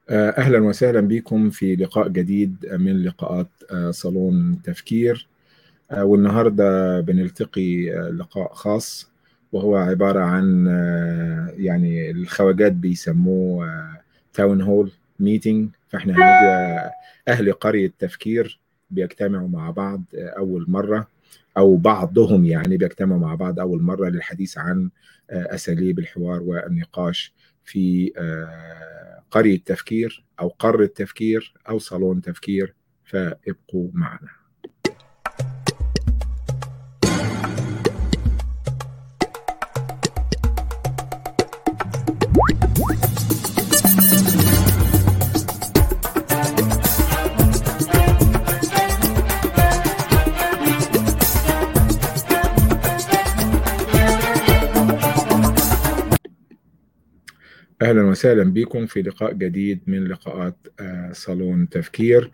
أهلا وسهلا بكم في لقاء جديد من لقاءات صالون تفكير والنهاردة بنلتقي لقاء خاص وهو عبارة عن يعني الخواجات بيسموه تاون هول ميتينج فاحنا هنبقى أهل قرية تفكير بيجتمعوا مع بعض أول مرة أو بعضهم يعني بيجتمعوا مع بعض أول مرة للحديث عن أساليب الحوار والنقاش في قرية تفكير أو قارة تفكير أو صالون تفكير فابقوا معنا اهلا وسهلا بكم في لقاء جديد من لقاءات صالون تفكير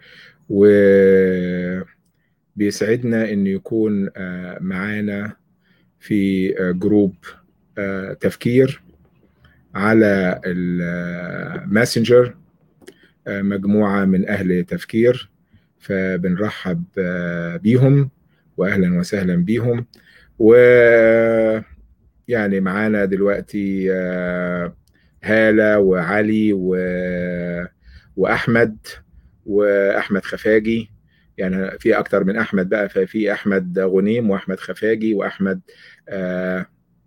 وبيسعدنا ان يكون معانا في جروب تفكير على الماسنجر مجموعة من أهل تفكير فبنرحب بيهم وأهلا وسهلا بيهم و يعني معانا دلوقتي هالة وعلي و... وأحمد وأحمد خفاجي يعني في أكتر من أحمد بقى ففي أحمد غنيم وأحمد خفاجي وأحمد آه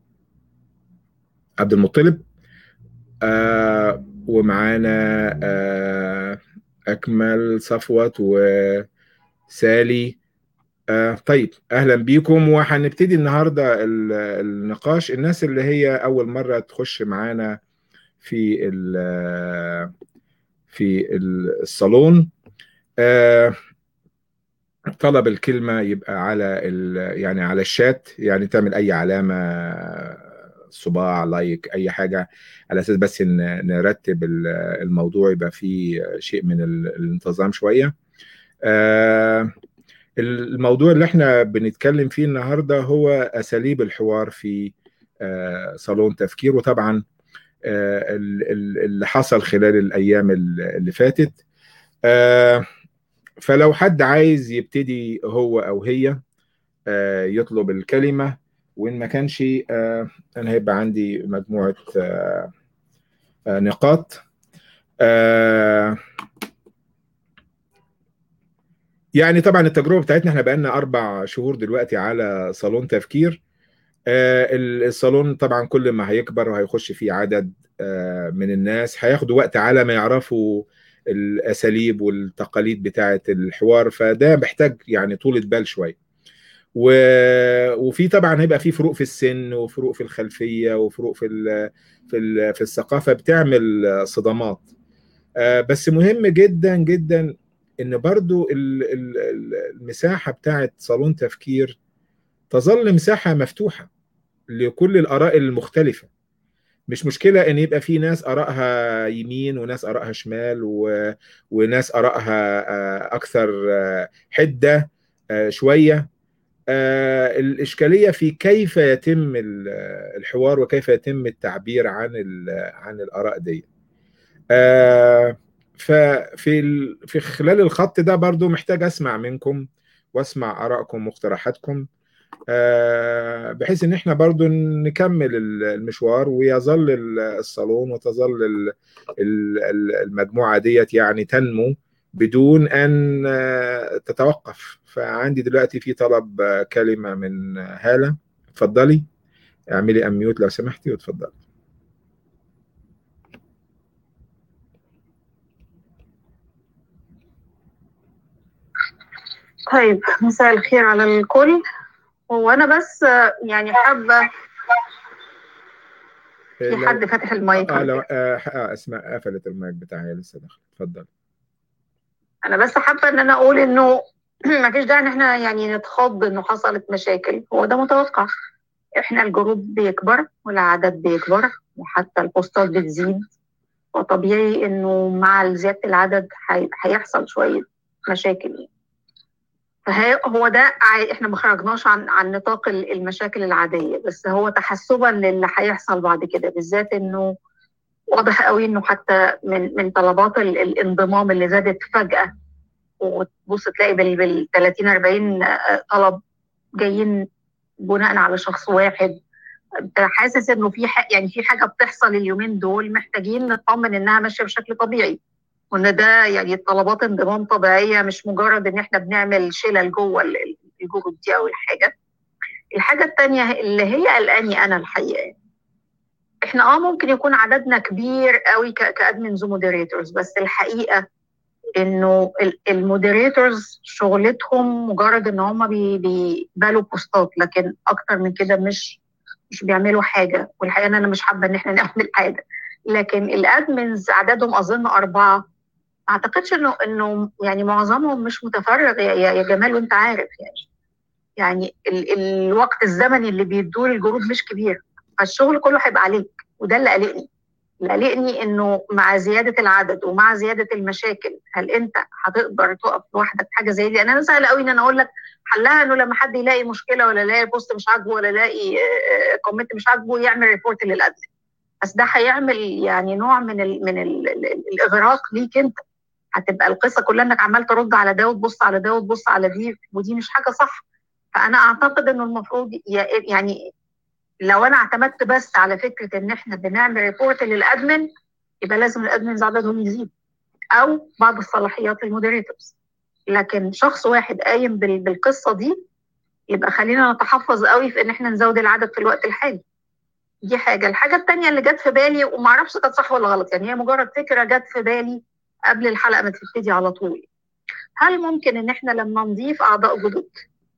عبد المطلب آه ومعانا آه أكمل صفوت وسالي آه طيب اهلا بيكم وهنبتدي النهارده النقاش الناس اللي هي اول مره تخش معانا في في الصالون طلب الكلمه يبقى على يعني على الشات يعني تعمل اي علامه صباع لايك اي حاجه على اساس بس ان نرتب الموضوع يبقى فيه شيء من الانتظام شويه الموضوع اللي احنا بنتكلم فيه النهارده هو اساليب الحوار في صالون تفكير وطبعا اللي حصل خلال الايام اللي فاتت فلو حد عايز يبتدي هو او هي يطلب الكلمه وان ما كانش انا هيبقى عندي مجموعه نقاط يعني طبعا التجربه بتاعتنا احنا بقالنا اربع شهور دلوقتي على صالون تفكير الصالون طبعا كل ما هيكبر وهيخش فيه عدد من الناس هياخدوا وقت على ما يعرفوا الاساليب والتقاليد بتاعه الحوار فده محتاج يعني طولة بال شويه و... وفي طبعا هيبقى في فروق في السن وفروق في الخلفيه وفروق في ال... في ال... في الثقافه بتعمل صدامات بس مهم جدا جدا ان برضو المساحه بتاعه صالون تفكير تظل مساحه مفتوحه لكل الاراء المختلفه مش مشكله ان يبقى في ناس ارائها يمين وناس ارائها شمال و... وناس ارائها اكثر حده شويه الاشكاليه في كيف يتم الحوار وكيف يتم التعبير عن عن الاراء دي ففي في خلال الخط ده برضو محتاج اسمع منكم واسمع ارائكم واقتراحاتكم بحيث ان احنا برضو نكمل المشوار ويظل الصالون وتظل المجموعة ديت يعني تنمو بدون ان تتوقف فعندي دلوقتي في طلب كلمة من هالة اتفضلي اعملي اميوت لو سمحتي وتفضلي طيب مساء الخير على الكل هو انا بس يعني حابه في حد فاتح المايك اه لو آه اسماء قفلت المايك بتاعي لسه داخل اتفضل انا بس حابه ان انا اقول انه ما فيش داعي ان احنا يعني نتخض انه حصلت مشاكل هو ده متوقع احنا الجروب بيكبر والعدد بيكبر وحتى البوستات بتزيد وطبيعي انه مع زياده العدد هيحصل شويه مشاكل فهي هو ده احنا ما خرجناش عن عن نطاق المشاكل العاديه بس هو تحسبا للي هيحصل بعد كده بالذات انه واضح قوي انه حتى من من طلبات الانضمام اللي زادت فجاه وتبص تلاقي بال 30 40 طلب جايين بناء على شخص واحد انت حاسس انه في يعني في حاجه بتحصل اليومين دول محتاجين نطمن انها ماشيه بشكل طبيعي وان ده يعني طلبات انضمام طبيعيه مش مجرد ان احنا بنعمل شلل جوه الجروب دي او الحاجه الحاجه الثانيه اللي هي قلقاني انا الحقيقه احنا اه ممكن يكون عددنا كبير قوي كادمنز ومودريتورز بس الحقيقه انه المودريتورز شغلتهم مجرد ان هم بيقبلوا بوستات لكن اكتر من كده مش مش بيعملوا حاجه والحقيقه انا مش حابه ان احنا نعمل حاجه لكن الادمنز عددهم اظن اربعه ما اعتقدش انه انه يعني معظمهم مش متفرغ يا, يا جمال وانت عارف يعني يعني ال الوقت الزمني اللي بيدوه الجروب مش كبير فالشغل كله هيبقى عليك وده اللي قلقني اللي قلقني انه مع زياده العدد ومع زياده المشاكل هل انت هتقدر تقف لوحدك حاجه زي دي انا سهل قوي ان انا اقول لك حلها انه لما حد يلاقي مشكله ولا يلاقي بوست مش عاجبه ولا يلاقي كومنت مش عاجبه يعمل ريبورت للادمن بس ده هيعمل يعني نوع من ال من ال الاغراق ليك انت هتبقى القصه كلها انك عمال ترد على ده وتبص على ده وتبص على دي ودي مش حاجه صح فانا اعتقد انه المفروض يعني لو انا اعتمدت بس على فكره ان احنا بنعمل ريبورت للادمن يبقى لازم الادمنز عددهم يزيد او بعض الصلاحيات للمودريتورز لكن شخص واحد قايم بالقصه دي يبقى خلينا نتحفظ قوي في ان احنا نزود العدد في الوقت الحالي دي حاجه الحاجه الثانيه اللي جت في بالي وما اعرفش كانت صح ولا غلط يعني هي مجرد فكره جت في بالي قبل الحلقه ما تبتدي على طول هل ممكن ان احنا لما نضيف اعضاء جدد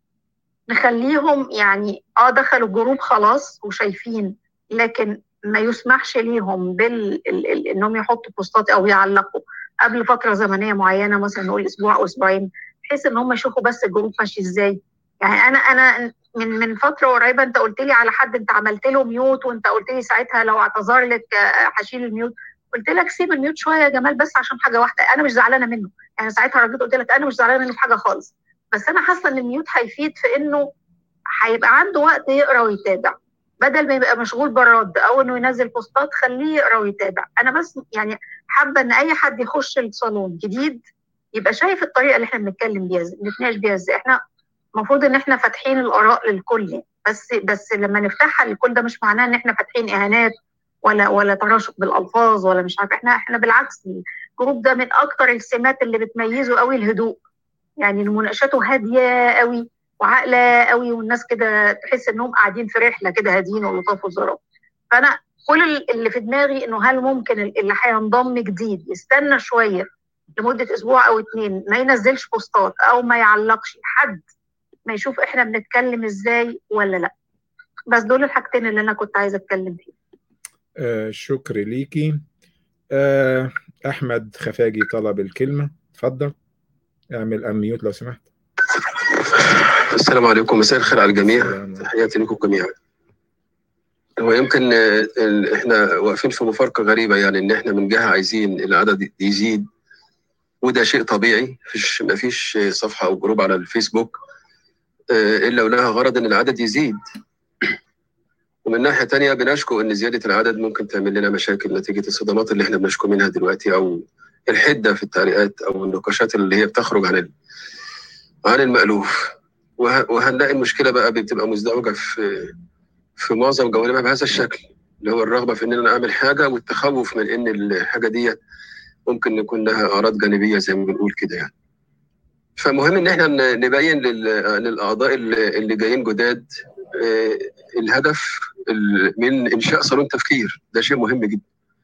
نخليهم يعني اه دخلوا الجروب خلاص وشايفين لكن ما يسمحش ليهم بال ال... انهم يحطوا بوستات او يعلقوا قبل فتره زمنيه معينه مثلا نقول اسبوع او اسبوعين بحيث ان هم يشوفوا بس الجروب ماشي ازاي يعني انا انا من من فتره قريبه انت قلت لي على حد انت عملت له ميوت وانت قلت لي ساعتها لو اعتذر لك هشيل الميوت قلت لك سيب الميوت شويه يا جمال بس عشان حاجه واحده انا مش زعلانه منه يعني ساعتها رديت قلت لك انا مش زعلانه منه في حاجه خالص بس انا حاسه ان الميوت هيفيد في انه هيبقى عنده وقت يقرا ويتابع بدل ما يبقى مشغول بالرد او انه ينزل بوستات خليه يقرا ويتابع انا بس يعني حابه ان اي حد يخش الصالون جديد يبقى شايف الطريقه اللي احنا بنتكلم بيها بنتناقش بيها ازاي احنا المفروض ان احنا فاتحين الاراء للكل بس بس لما نفتحها للكل ده مش معناه ان احنا فاتحين اهانات ولا ولا تراشق بالالفاظ ولا مش عارف احنا احنا بالعكس الجروب ده من اكتر السمات اللي بتميزه قوي الهدوء يعني مناقشاته هاديه قوي وعاقله قوي والناس كده تحس انهم قاعدين في رحله كده هاديين ولطاف وظراف فانا كل اللي في دماغي انه هل ممكن اللي هينضم جديد يستنى شويه لمده اسبوع او اتنين ما ينزلش بوستات او ما يعلقش حد ما يشوف احنا بنتكلم ازاي ولا لا بس دول الحاجتين اللي انا كنت عايزه اتكلم فيهم آه شكر ليكي آه احمد خفاجي طلب الكلمه اتفضل اعمل اميوت لو سمحت السلام عليكم مساء الخير على الجميع تحياتي لكم جميعا هو يمكن احنا واقفين في مفارقه غريبه يعني ان احنا من جهه عايزين العدد يزيد وده شيء طبيعي مفيش مفيش صفحه او جروب على الفيسبوك الا ولها غرض ان العدد يزيد ومن ناحيه تانية بنشكو ان زياده العدد ممكن تعمل لنا مشاكل نتيجه الصدمات اللي احنا بنشكو منها دلوقتي او الحده في التعليقات او النقاشات اللي هي بتخرج عن عن المألوف وهنلاقي المشكله بقى بتبقى مزدوجه في في معظم جوانبها بهذا الشكل اللي هو الرغبه في ان انا اعمل حاجه والتخوف من ان الحاجه دي ممكن يكون لها اعراض جانبيه زي ما بنقول كده يعني. فمهم ان احنا نبين للاعضاء اللي جايين جداد الهدف من انشاء صالون تفكير ده شيء مهم جدا.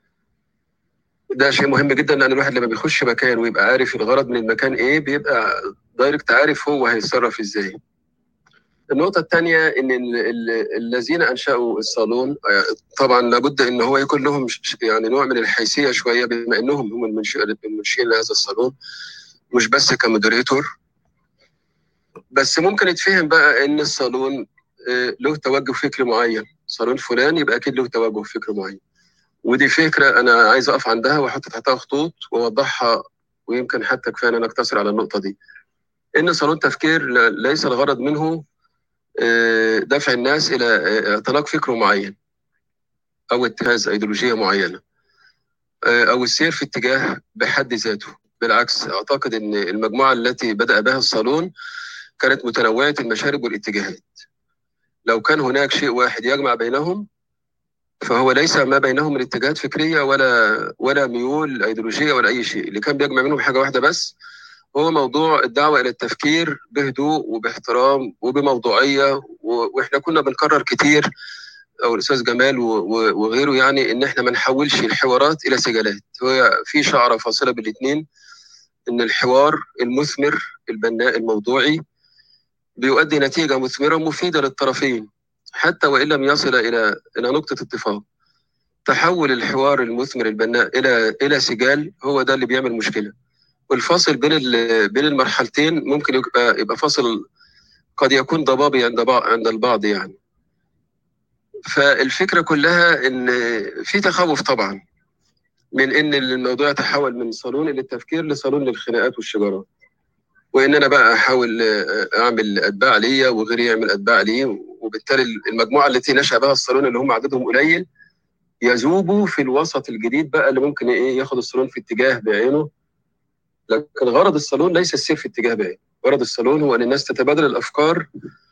ده شيء مهم جدا لان الواحد لما بيخش مكان ويبقى عارف الغرض من المكان ايه بيبقى دايركت عارف هو هيتصرف ازاي النقطة الثانية إن الذين أنشأوا الصالون طبعا لابد إن هو يكون لهم يعني نوع من الحيثية شوية بما إنهم هم المنشئين لهذا الصالون مش بس كمودريتور بس ممكن يتفهم بقى إن الصالون له توجه فكري معين صالون فلان يبقى أكيد له توجه فكري معين ودي فكرة أنا عايز أقف عندها وأحط تحتها خطوط وأوضحها ويمكن حتى كفاية أن أنا أقتصر على النقطة دي ان صالون تفكير ليس الغرض منه دفع الناس الى اعتناق فكر معين او اتخاذ ايديولوجيه معينه او السير في اتجاه بحد ذاته بالعكس اعتقد ان المجموعه التي بدا بها الصالون كانت متنوعه المشارب والاتجاهات لو كان هناك شيء واحد يجمع بينهم فهو ليس ما بينهم من اتجاهات فكريه ولا ولا ميول ايديولوجيه ولا اي شيء اللي كان بيجمع بينهم حاجه واحده بس هو موضوع الدعوه الى التفكير بهدوء وباحترام وبموضوعيه واحنا كنا بنكرر كتير او الاستاذ جمال وغيره يعني ان احنا ما نحولش الحوارات الى سجالات هو في شعره فاصله بين الاثنين ان الحوار المثمر البناء الموضوعي بيؤدي نتيجه مثمره مفيده للطرفين حتى وان لم يصل الى الى نقطه اتفاق تحول الحوار المثمر البناء الى الى سجال هو ده اللي بيعمل مشكله والفاصل بين بين المرحلتين ممكن يبقى يبقى فاصل قد يكون ضبابي عند بعض عند البعض يعني فالفكره كلها ان في تخوف طبعا من ان الموضوع يتحول من صالون للتفكير لصالون للخناقات والشجارات وان انا بقى احاول اعمل اتباع ليا وغيري يعمل اتباع ليه وبالتالي المجموعه التي نشا بها الصالون اللي هم عددهم قليل يذوبوا في الوسط الجديد بقى اللي ممكن ايه ياخد الصالون في اتجاه بعينه لكن غرض الصالون ليس السير في اتجاه بعيد غرض الصالون هو ان الناس تتبادل الافكار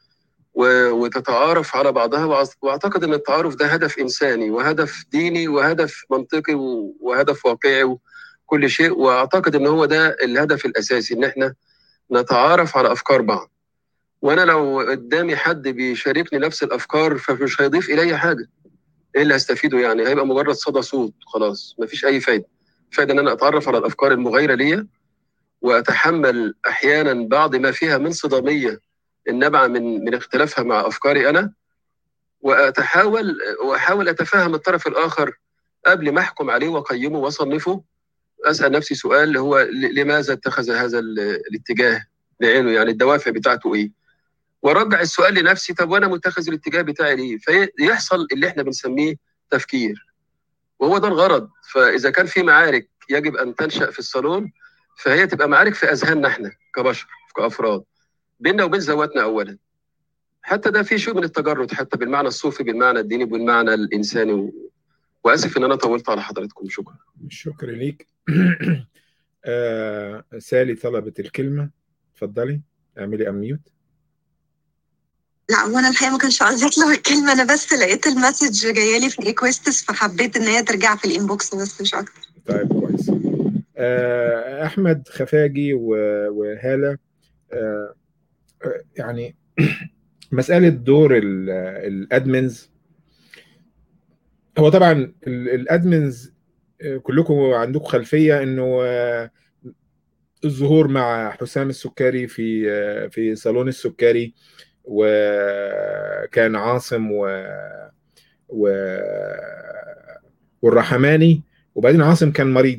وتتعارف على بعضها واعتقد ان التعارف ده هدف انساني وهدف ديني وهدف منطقي وهدف واقعي وكل شيء واعتقد ان هو ده الهدف الاساسي ان احنا نتعارف على افكار بعض وانا لو قدامي حد بيشاركني نفس الافكار فمش هيضيف الي حاجه ايه اللي هستفيده يعني هيبقى مجرد صدى صوت خلاص مفيش اي فايده فايده ان انا اتعرف على الافكار المغايره ليا واتحمل احيانا بعض ما فيها من صداميه النابعه من من اختلافها مع افكاري انا واتحاول واحاول اتفهم الطرف الاخر قبل ما احكم عليه واقيمه واصنفه اسال نفسي سؤال هو لماذا اتخذ هذا الاتجاه بعينه يعني الدوافع بتاعته ايه؟ وارجع السؤال لنفسي طب وانا متخذ الاتجاه بتاعي ليه؟ فيحصل اللي احنا بنسميه تفكير وهو ده الغرض فاذا كان في معارك يجب ان تنشا في الصالون فهي تبقى معارك في اذهاننا احنا كبشر كافراد بيننا وبين ذواتنا اولا حتى ده في شيء من التجرد حتى بالمعنى الصوفي بالمعنى الديني بالمعنى الانساني و... واسف ان انا طولت على حضراتكم شكرا شكرا ليك آه سالي طلبت الكلمه اتفضلي اعملي اميوت لا وانا الحقيقه ما كانش قصدي اطلب الكلمه انا بس لقيت المسج جايه لي في الريكوستس فحبيت ان هي ترجع في الانبوكس بس مش اكتر طيب كويس آه احمد خفاجي وهاله آه يعني مساله دور الادمنز هو طبعا الادمنز كلكم عندكم خلفيه انه الظهور مع حسام السكري في في صالون السكري وكان عاصم و, و والرحماني وبعدين عاصم كان مريض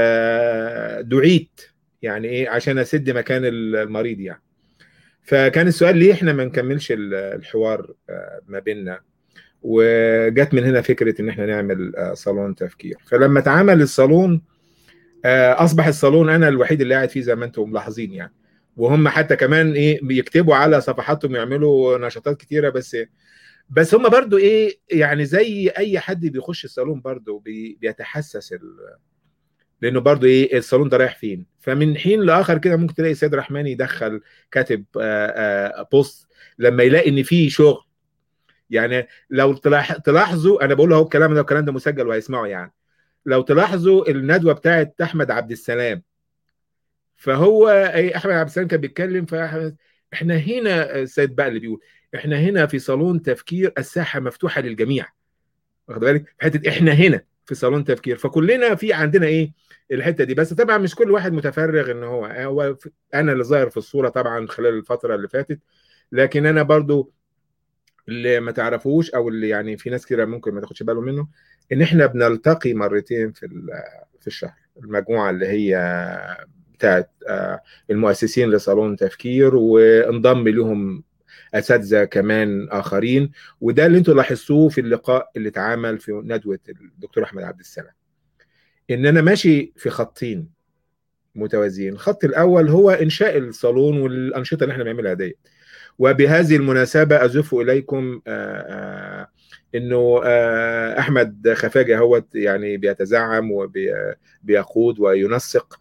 فدعيت يعني ايه عشان اسد مكان المريض يعني فكان السؤال ليه احنا ما نكملش الحوار ما بيننا وجت من هنا فكره ان احنا نعمل صالون تفكير فلما اتعمل الصالون اصبح الصالون انا الوحيد اللي قاعد فيه زي ما انتم ملاحظين يعني وهم حتى كمان ايه بيكتبوا على صفحاتهم يعملوا نشاطات كتيره بس بس هم برضو ايه يعني زي اي حد بيخش الصالون برضو بي بيتحسس ال... لانه برضو ايه الصالون ده رايح فين فمن حين لاخر كده ممكن تلاقي سيد رحماني يدخل كاتب آآ آآ بوست لما يلاقي ان في شغل يعني لو تلاحظوا انا بقول اهو الكلام ده الكلام ده مسجل وهيسمعه يعني لو تلاحظوا الندوه بتاعت احمد عبد السلام فهو اي احمد عبد السلام كان بيتكلم فاحنا هنا السيد بقى اللي بيقول احنا هنا في صالون تفكير الساحه مفتوحه للجميع واخد بالك في حته احنا هنا في صالون تفكير فكلنا في عندنا ايه الحته دي بس طبعا مش كل واحد متفرغ ان هو هو انا اللي ظاهر في الصوره طبعا خلال الفتره اللي فاتت لكن انا برضو اللي ما تعرفوش او اللي يعني في ناس كده ممكن ما تاخدش بالهم منه ان احنا بنلتقي مرتين في في الشهر المجموعه اللي هي بتاعت المؤسسين لصالون تفكير وانضم لهم اساتذه كمان اخرين وده اللي انتم لاحظتوه في اللقاء اللي اتعمل في ندوه الدكتور احمد عبد السلام ان انا ماشي في خطين متوازيين الخط الاول هو انشاء الصالون والانشطه اللي احنا بنعملها ديت وبهذه المناسبه ازف اليكم انه احمد خفاجه هو يعني بيتزعم وبيقود وينسق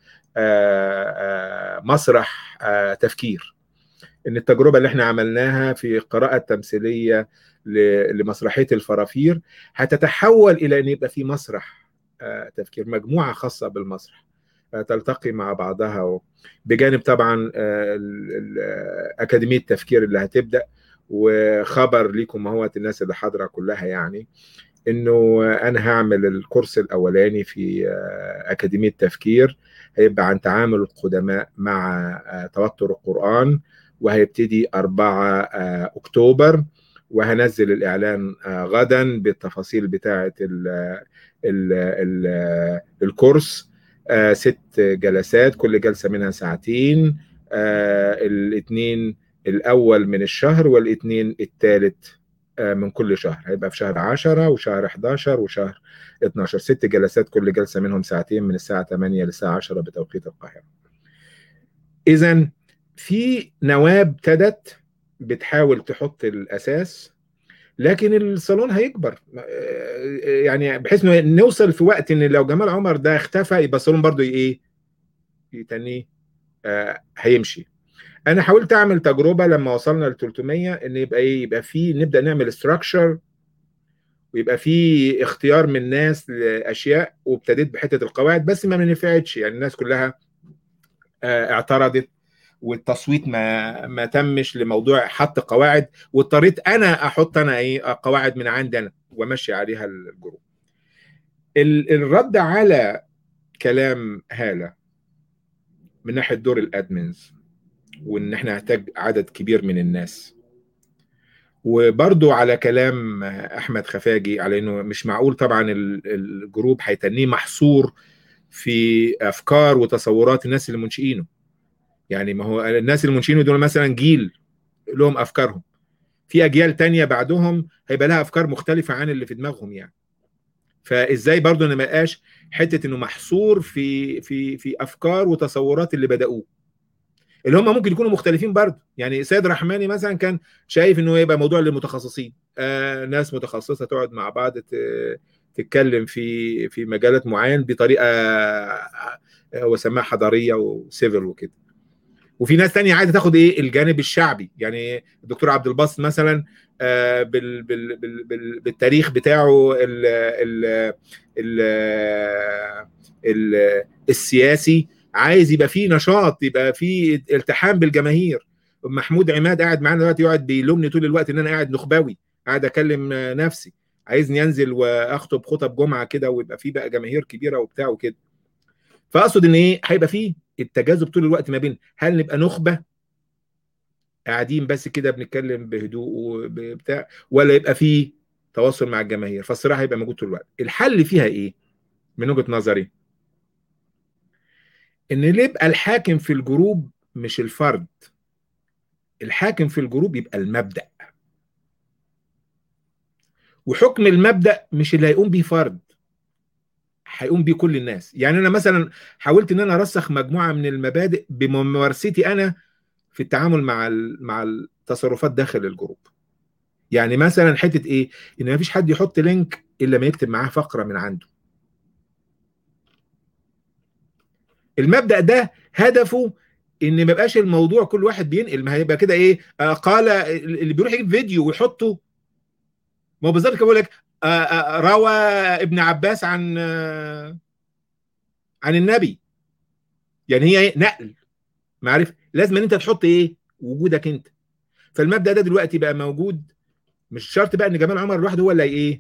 مسرح تفكير ان التجربه اللي احنا عملناها في قراءه تمثيليه لمسرحيه الفرافير هتتحول الى ان يبقى في مسرح تفكير مجموعه خاصه بالمسرح تلتقي مع بعضها بجانب طبعا اكاديميه التفكير اللي هتبدا وخبر ليكم هو الناس اللي حاضره كلها يعني انه انا هعمل الكورس الاولاني في اكاديميه التفكير هيبقى عن تعامل القدماء مع توتر القران وهيبتدي 4 اكتوبر وهنزل الاعلان غدا بالتفاصيل بتاعه ال ال ال الكورس ست جلسات كل جلسه منها ساعتين الاثنين الاول من الشهر والاثنين الثالث من كل شهر هيبقى في شهر 10 وشهر 11 وشهر 12 ست جلسات كل جلسه منهم ساعتين من الساعه 8 للساعه 10 بتوقيت القاهره اذا في نواه ابتدت بتحاول تحط الاساس لكن الصالون هيكبر يعني بحيث انه نوصل في وقت ان لو جمال عمر ده اختفى يبقى الصالون برضه ايه تاني آه هيمشي انا حاولت اعمل تجربه لما وصلنا ل 300 ان يبقى ايه يبقى في نبدا نعمل ستراكشر ويبقى في اختيار من ناس لاشياء وابتديت بحته القواعد بس ما نفعتش يعني الناس كلها آه اعترضت والتصويت ما ما تمش لموضوع حط قواعد واضطريت انا احط انا ايه قواعد من عندي انا وامشي عليها الجروب الرد على كلام هاله من ناحيه دور الادمنز وان احنا نحتاج عدد كبير من الناس وبرضو على كلام احمد خفاجي على انه مش معقول طبعا الجروب هيتنيه محصور في افكار وتصورات الناس اللي منشئينه يعني ما هو الناس المنشئين دول مثلا جيل لهم افكارهم في اجيال تانية بعدهم هيبقى لها افكار مختلفه عن اللي في دماغهم يعني فازاي برضو ان ما يبقاش حته انه محصور في في في افكار وتصورات اللي بداوه اللي هم ممكن يكونوا مختلفين برضه يعني سيد رحماني مثلا كان شايف انه يبقى موضوع للمتخصصين آه ناس متخصصه تقعد مع بعض تتكلم في في مجالات معين بطريقه هو سماها حضاريه وسيفل وكده وفي ناس تانية عايزه تاخد ايه الجانب الشعبي يعني الدكتور عبد الباسط مثلا آه بال بال بال بال بالتاريخ بتاعه ال ال ال ال السياسي عايز يبقى فيه نشاط يبقى فيه التحام بالجماهير محمود عماد قاعد معانا دلوقتي يقعد بيلومني طول الوقت ان انا قاعد نخبوي قاعد اكلم نفسي عايزني انزل واخطب خطب جمعه كده ويبقى فيه بقى جماهير كبيره وبتاع وكده فاقصد ان ايه هيبقى فيه التجاذب طول الوقت ما بين هل نبقى نخبه قاعدين بس كده بنتكلم بهدوء وبتاع ولا يبقى فيه تواصل مع الجماهير فالصراحه هيبقى موجود طول الوقت الحل فيها ايه من وجهه نظري ان اللي يبقى الحاكم في الجروب مش الفرد الحاكم في الجروب يبقى المبدا وحكم المبدا مش اللي هيقوم بيه فرد هيقوم بيه كل الناس يعني انا مثلا حاولت ان انا ارسخ مجموعه من المبادئ بممارستي انا في التعامل مع مع التصرفات داخل الجروب يعني مثلا حته ايه ان ما فيش حد يحط لينك الا ما يكتب معاه فقره من عنده المبدا ده هدفه ان ما يبقاش الموضوع كل واحد بينقل ما هيبقى كده ايه آه قال اللي بيروح يجيب فيديو ويحطه ما هو بالظبط كده بيقول لك آه آه روى ابن عباس عن عن النبي يعني هي ايه نقل معرفه لازم ان انت تحط ايه وجودك انت فالمبدا ده دلوقتي بقى موجود مش شرط بقى ان جمال عمر لوحده هو اللي ايه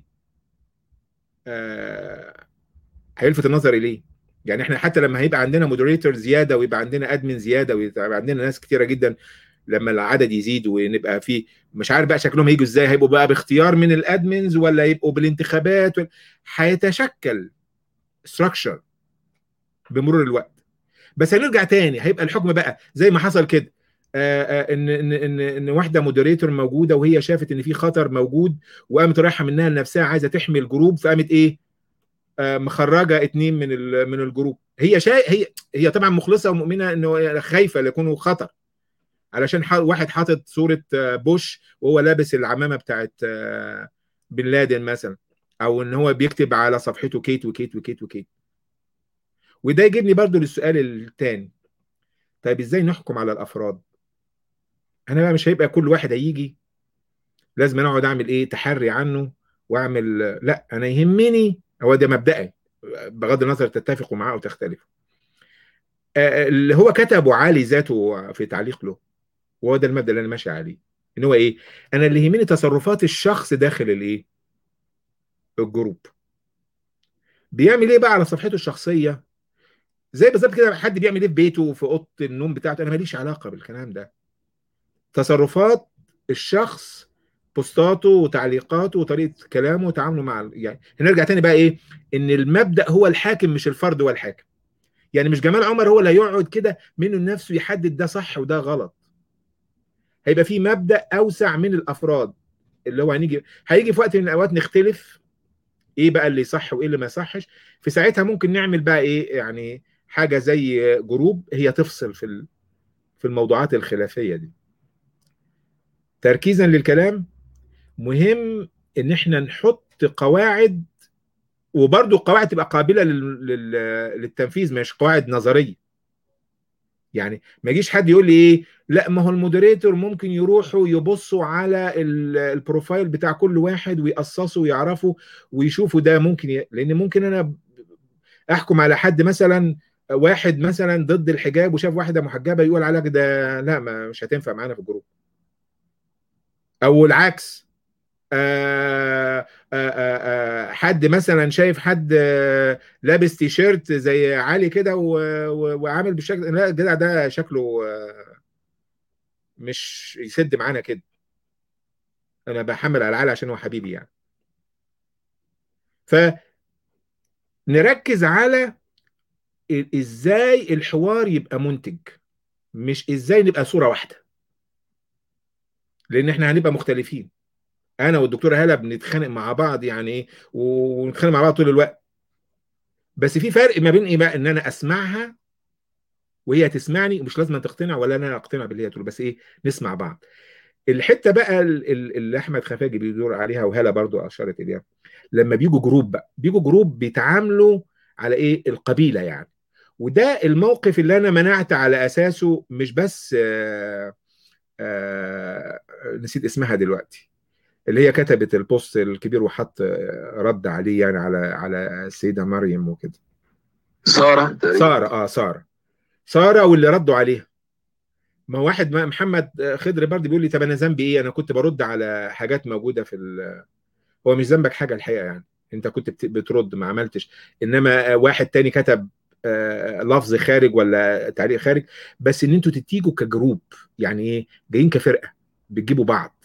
هيلفت النظر اليه يعني احنا حتى لما هيبقى عندنا مودريتور زياده ويبقى عندنا ادمن زياده ويبقى عندنا ناس كتيره جدا لما العدد يزيد ونبقى في مش عارف بقى شكلهم هيجوا ازاي هيبقوا بقى باختيار من الادمنز ولا يبقوا بالانتخابات هيتشكل ستراكشر بمرور الوقت بس هنرجع تاني هيبقى الحكم بقى زي ما حصل كده آآ آآ ان ان ان ان واحده مودريتور موجوده وهي شافت ان في خطر موجود وقامت رايحه منها لنفسها عايزه تحمي الجروب فقامت ايه مخرجه اتنين من من الجروب هي شا... هي هي طبعا مخلصه ومؤمنه انه خايفه ليكونوا خطر علشان واحد حاطط صوره بوش وهو لابس العمامه بتاعت بن لادن مثلا او ان هو بيكتب على صفحته كيت وكيت وكيت وكيت وده يجيبني برضو للسؤال الثاني طيب ازاي نحكم على الافراد انا بقى مش هيبقى كل واحد هيجي لازم انا اقعد اعمل ايه تحري عنه واعمل لا انا يهمني هو ده مبدئي بغض النظر تتفقوا معاه او تختلفوا اللي هو كتبه عالي ذاته في تعليق له وهو ده المبدا اللي انا ماشي عليه ان هو ايه انا اللي يهمني تصرفات الشخص داخل الايه الجروب بيعمل ايه بقى على صفحته الشخصيه زي بالظبط كده حد بيعمل ايه في بيته في اوضه النوم بتاعته انا ماليش علاقه بالكلام ده تصرفات الشخص بوستاته وتعليقاته وطريقه كلامه وتعامله مع يعني هنرجع تاني بقى ايه ان المبدا هو الحاكم مش الفرد هو الحاكم يعني مش جمال عمر هو اللي هيقعد كده منه نفسه يحدد ده صح وده غلط هيبقى في مبدا اوسع من الافراد اللي هو هنيجي هيجي في وقت من الاوقات نختلف ايه بقى اللي صح وايه اللي ما يصحش في ساعتها ممكن نعمل بقى ايه يعني حاجه زي جروب هي تفصل في في الموضوعات الخلافيه دي تركيزا للكلام مهم ان احنا نحط قواعد وبرضه القواعد تبقى قابله للتنفيذ مش قواعد نظريه يعني ما يجيش حد يقول لي ايه لا ما هو المودريتور ممكن يروحوا يبصوا على البروفايل بتاع كل واحد ويقصصوا ويعرفوا ويشوفوا ده ممكن ي... لان ممكن انا احكم على حد مثلا واحد مثلا ضد الحجاب وشاف واحده محجبه يقول عليها ده لا ما مش هتنفع معانا في الجروب او العكس آآ آآ حد مثلا شايف حد لابس تي شيرت زي علي كده وعامل بالشكل لا الجدع ده شكله مش يسد معانا كده انا بحمل على علي عشان هو حبيبي يعني فنركز على ازاي الحوار يبقى منتج مش ازاي نبقى صوره واحده لان احنا هنبقى مختلفين انا والدكتوره هاله بنتخانق مع بعض يعني ايه ونتخانق مع بعض طول الوقت بس في فرق ما بين ايه بقى ان انا اسمعها وهي تسمعني ومش لازم تقتنع ولا انا اقتنع باللي هي تقول بس ايه نسمع بعض الحته بقى اللي احمد خفاجي بيدور عليها وهاله برضو اشارت اليها لما بيجوا جروب بقى بيجوا جروب بيتعاملوا على ايه القبيله يعني وده الموقف اللي انا منعت على اساسه مش بس آآ آآ نسيت اسمها دلوقتي اللي هي كتبت البوست الكبير وحط رد عليه يعني على على السيده مريم وكده ساره ساره اه ساره ساره واللي ردوا عليها ما هو واحد محمد خضر برضه بيقول لي طب انا ذنبي ايه انا كنت برد على حاجات موجوده في هو مش ذنبك حاجه الحقيقه يعني انت كنت بترد ما عملتش انما واحد تاني كتب لفظ خارج ولا تعليق خارج بس ان انتوا تتيجوا كجروب يعني ايه جايين كفرقه بتجيبوا بعض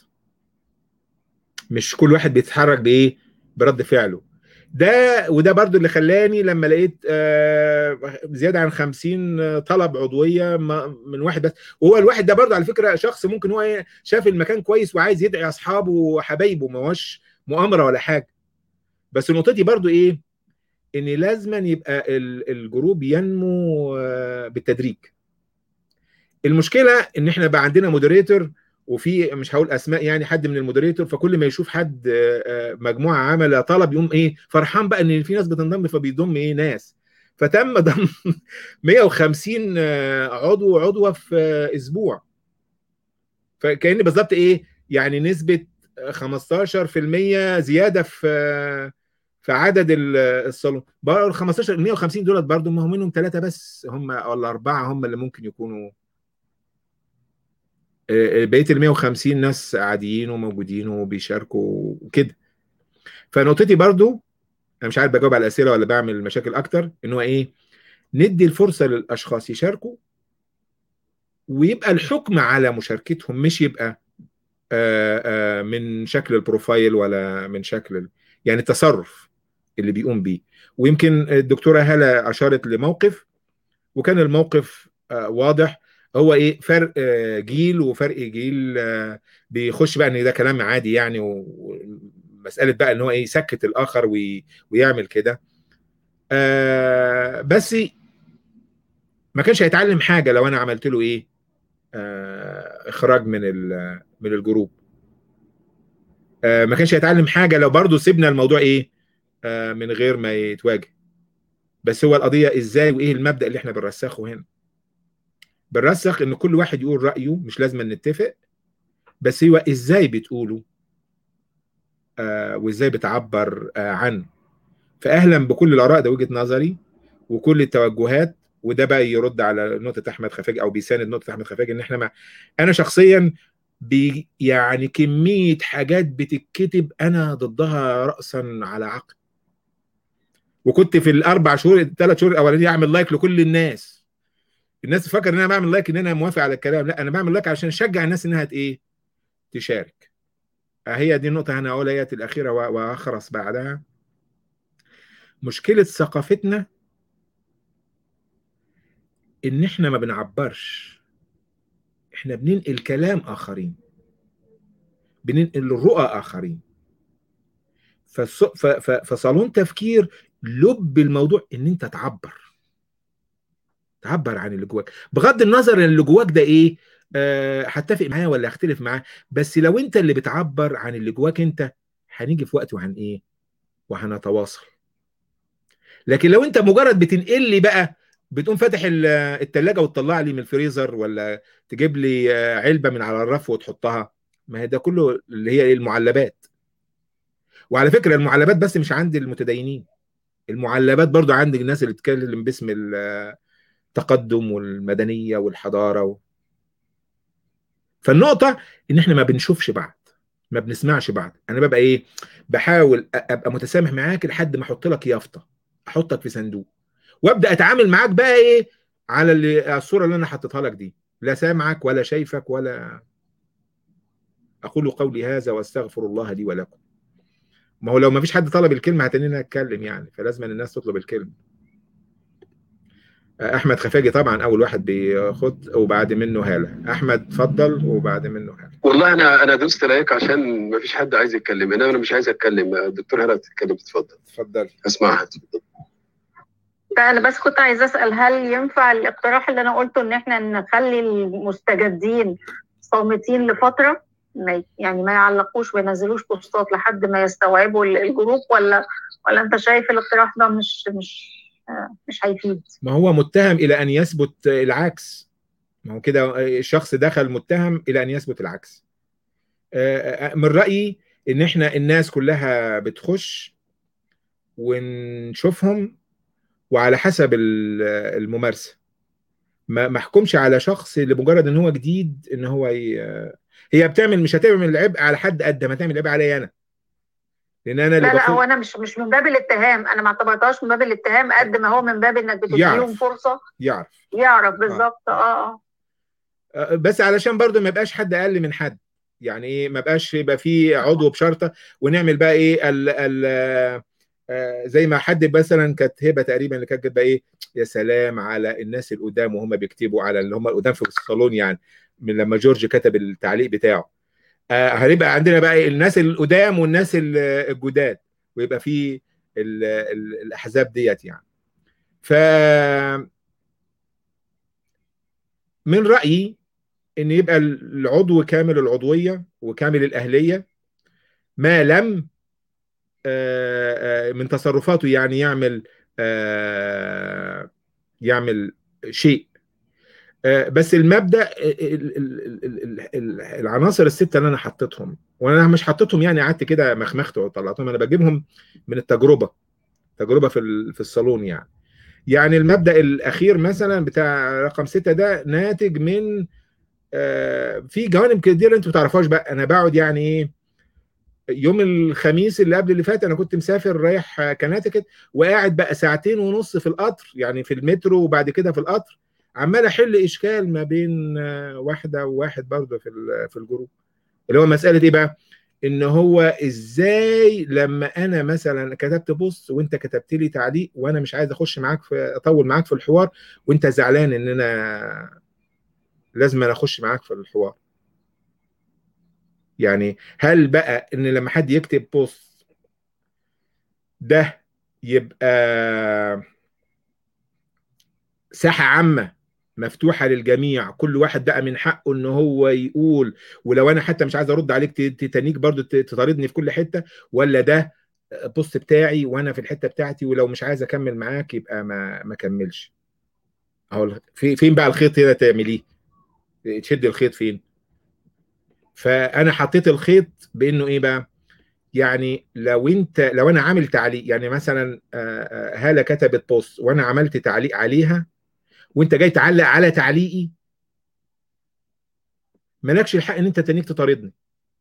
مش كل واحد بيتحرك بايه برد فعله ده وده برضو اللي خلاني لما لقيت زياده عن 50 طلب عضويه من واحد بس وهو الواحد ده برضو على فكره شخص ممكن هو شاف المكان كويس وعايز يدعي اصحابه وحبايبه ما هوش مؤامره ولا حاجه بس نقطتي برضو ايه ان لازما يبقى الجروب ينمو بالتدريج المشكله ان احنا بقى عندنا مودريتور وفي مش هقول اسماء يعني حد من المودريتور فكل ما يشوف حد مجموعه عمل طلب يقوم ايه فرحان بقى ان في ناس بتنضم فبيضم ايه ناس فتم ضم 150 عضو عضوه في اسبوع فكان بالظبط ايه يعني نسبه 15% زياده في في عدد الصالون بقى ال 15 150 دولت برضه ما هم منهم ثلاثه بس هم ولا اربعه هم اللي ممكن يكونوا بقيه ال 150 ناس عاديين وموجودين وبيشاركوا وكده فنقطتي برضو انا مش عارف بجاوب على الاسئله ولا بعمل مشاكل اكتر ان هو ايه ندي الفرصه للاشخاص يشاركوا ويبقى الحكم على مشاركتهم مش يبقى آآ آآ من شكل البروفايل ولا من شكل يعني التصرف اللي بيقوم بيه ويمكن الدكتوره هاله اشارت لموقف وكان الموقف واضح هو ايه فرق جيل وفرق جيل بيخش بقى ان ده كلام عادي يعني ومساله بقى ان هو ايه يسكت الاخر وي ويعمل كده آه بس ما كانش هيتعلم حاجه لو انا عملت له ايه آه اخراج من من الجروب آه ما كانش هيتعلم حاجه لو برضه سيبنا الموضوع ايه آه من غير ما يتواجه بس هو القضيه ازاي وايه المبدا اللي احنا بنرسخه هنا بنرسخ ان كل واحد يقول رايه مش لازم نتفق بس هو ازاي بتقوله آه وازاي بتعبر آه عنه فاهلا بكل الاراء ده وجهه نظري وكل التوجهات وده بقى يرد على نقطه احمد خفاجي او بيساند نقطه احمد خفاجي ان احنا ما انا شخصيا بي يعني كميه حاجات بتتكتب انا ضدها راسا على عقب وكنت في الاربع شهور الثلاث شهور الاولانيه اعمل لايك لكل الناس الناس تفكر ان انا بعمل لايك ان انا موافق على الكلام لا انا بعمل لايك عشان اشجع الناس انها ايه تشارك هي دي النقطه انا هقولها الاخيره واخرس بعدها مشكله ثقافتنا ان احنا ما بنعبرش احنا بننقل كلام اخرين بننقل رؤى اخرين فص... ف... ف... فصالون تفكير لب الموضوع ان انت تعبر تعبر عن اللي جواك بغض النظر ان اللي جواك ده ايه أه هتفق معاه ولا اختلف معاه بس لو انت اللي بتعبر عن اللي جواك انت هنيجي في وقت وهن ايه وهنتواصل لكن لو انت مجرد بتنقل لي بقى بتقوم فاتح التلاجة وتطلع لي من الفريزر ولا تجيب لي علبة من على الرف وتحطها ما هي ده كله اللي هي المعلبات وعلى فكرة المعلبات بس مش عند المتدينين المعلبات برضو عند الناس اللي بتتكلم باسم التقدم والمدنية والحضارة و... فالنقطة ان احنا ما بنشوفش بعض ما بنسمعش بعض انا ببقى ايه بحاول ابقى متسامح معاك لحد ما احط لك يافطة احطك في صندوق وابدا اتعامل معاك بقى ايه على اللي الصوره اللي انا حطيتها لك دي لا سامعك ولا شايفك ولا اقول قولي هذا واستغفر الله لي ولكم ما هو لو ما فيش حد طلب الكلمه هتنينا اتكلم يعني فلازم الناس تطلب الكلمه احمد خفاجي طبعا اول واحد بيخد وبعد منه هاله احمد اتفضل وبعد منه هاله والله انا انا دوست لايك عشان ما فيش حد عايز يتكلم انا انا مش عايز اتكلم الدكتور هاله تتكلم تتفضل اتفضل اسمعها تفضل انا بس كنت عايزه اسال هل ينفع الاقتراح اللي انا قلته ان احنا نخلي المستجدين صامتين لفتره ما يعني ما يعلقوش وينزلوش بوستات لحد ما يستوعبوا الجروب ولا ولا انت شايف الاقتراح ده مش مش مش هيفيد ما هو متهم الى ان يثبت العكس ما هو كده الشخص دخل متهم الى ان يثبت العكس من رايي ان احنا الناس كلها بتخش ونشوفهم وعلى حسب الممارسه ما محكمش على شخص لمجرد ان هو جديد ان هو ي... هي بتعمل مش هتعمل العبء على حد قد ما تعمل العبء عليا انا لان انا لا لا هو انا مش مش من باب الاتهام انا ما اعتبرتهاش من باب الاتهام قد ما هو من باب انك بتديهم فرصه يعرف يعرف بالظبط اه اه بس علشان برضو ما يبقاش حد اقل من حد يعني ايه ما بقاش يبقى في عضو بشرطه ونعمل بقى ايه ال ال زي ما حد مثلا كانت هبه تقريبا اللي كانت بقى ايه يا سلام على الناس القدام وهم بيكتبوا على اللي هم القدام في الصالون يعني من لما جورج كتب التعليق بتاعه آه هنبقى عندنا بقى إيه الناس القدام والناس الجداد ويبقى في ال ال الاحزاب ديت يعني ف من رايي ان يبقى العضو كامل العضويه وكامل الاهليه ما لم من تصرفاته يعني يعمل يعمل شيء بس المبدا العناصر السته اللي انا حطيتهم وانا مش حطيتهم يعني قعدت كده مخمخت وطلعتهم انا بجيبهم من التجربه تجربه في في الصالون يعني يعني المبدا الاخير مثلا بتاع رقم ستة ده ناتج من في جوانب كتير انتوا ما تعرفوهاش بقى انا بقعد يعني ايه يوم الخميس اللي قبل اللي فات انا كنت مسافر رايح كناتيكت وقاعد بقى ساعتين ونص في القطر يعني في المترو وبعد كده في القطر عمال احل اشكال ما بين واحده وواحد برضه في في الجروب اللي هو مساله ايه بقى ان هو ازاي لما انا مثلا كتبت بوست وانت كتبت لي تعليق وانا مش عايز اخش معاك في اطول معاك في الحوار وانت زعلان ان انا لازم انا اخش معاك في الحوار يعني هل بقى ان لما حد يكتب بوست ده يبقى ساحه عامه مفتوحه للجميع كل واحد بقى من حقه ان هو يقول ولو انا حتى مش عايز ارد عليك تتنيك برضو تطاردني في كل حته ولا ده بوست بتاعي وانا في الحته بتاعتي ولو مش عايز اكمل معاك يبقى ما ما كملش اهو في فين بقى الخيط هنا تعمليه تشد الخيط فين فانا حطيت الخيط بانه ايه بقى يعني لو انت لو انا عامل تعليق يعني مثلا هاله كتبت بوست وانا عملت تعليق عليها وانت جاي تعلق على تعليقي مالكش الحق ان انت تنيك تطاردني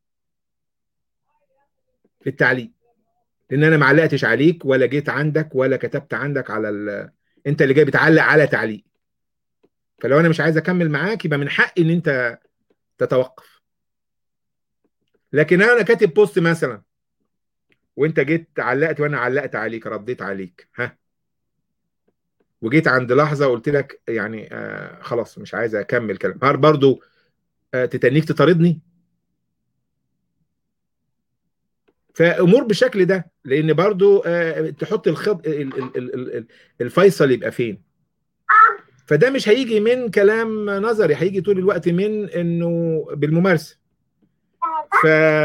في التعليق لان انا ما علقتش عليك ولا جيت عندك ولا كتبت عندك على ال... انت اللي جاي بتعلق على تعليق فلو انا مش عايز اكمل معاك يبقى من حقي ان انت تتوقف لكن انا كاتب بوست مثلا وانت جيت علقت وانا علقت عليك رديت عليك ها وجيت عند لحظه قلت لك يعني آه خلاص مش عايز اكمل كلام هل برضو آه تتنيك تطاردني فامور بالشكل ده لان برضو آه تحط الخط الفيصل يبقى فين فده مش هيجي من كلام نظري هيجي طول الوقت من انه بالممارسه ف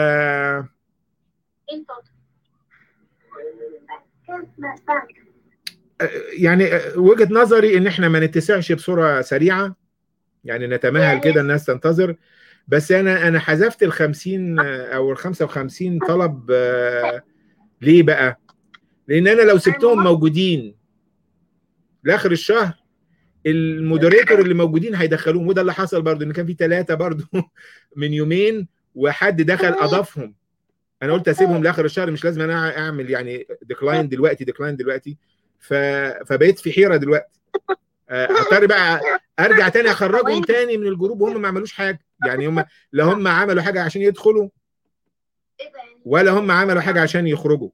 يعني وجهه نظري ان احنا ما نتسعش بصوره سريعه يعني نتمهل كده الناس تنتظر بس انا انا حذفت ال 50 او ال 55 طلب ليه بقى؟ لان انا لو سبتهم موجودين لاخر الشهر المودريتور اللي موجودين هيدخلوهم وده اللي حصل برضو ان كان في ثلاثه برضو من يومين وحد دخل اضافهم انا قلت اسيبهم لاخر الشهر مش لازم انا اعمل يعني ديكلاين دلوقتي ديكلاين دلوقتي ف... فبقيت في حيره دلوقتي اضطر بقى ارجع تاني اخرجهم تاني من الجروب وهم ما عملوش حاجه يعني هم لا هم عملوا حاجه عشان يدخلوا ولا هم عملوا حاجه عشان يخرجوا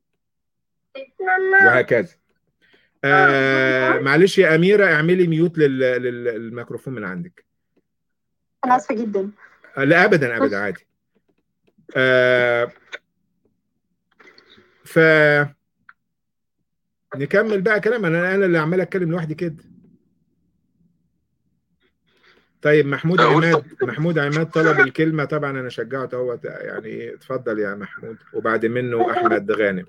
وهكذا آه معلش يا اميره اعملي ميوت لل... لل... للميكروفون من عندك انا اسفه جدا لا ابدا ابدا عادي آه ف نكمل بقى كلام انا انا اللي عمال اتكلم لوحدي كده طيب محمود عماد محمود عماد طلب الكلمه طبعا انا شجعته هو يعني اتفضل يا محمود وبعد منه احمد غانم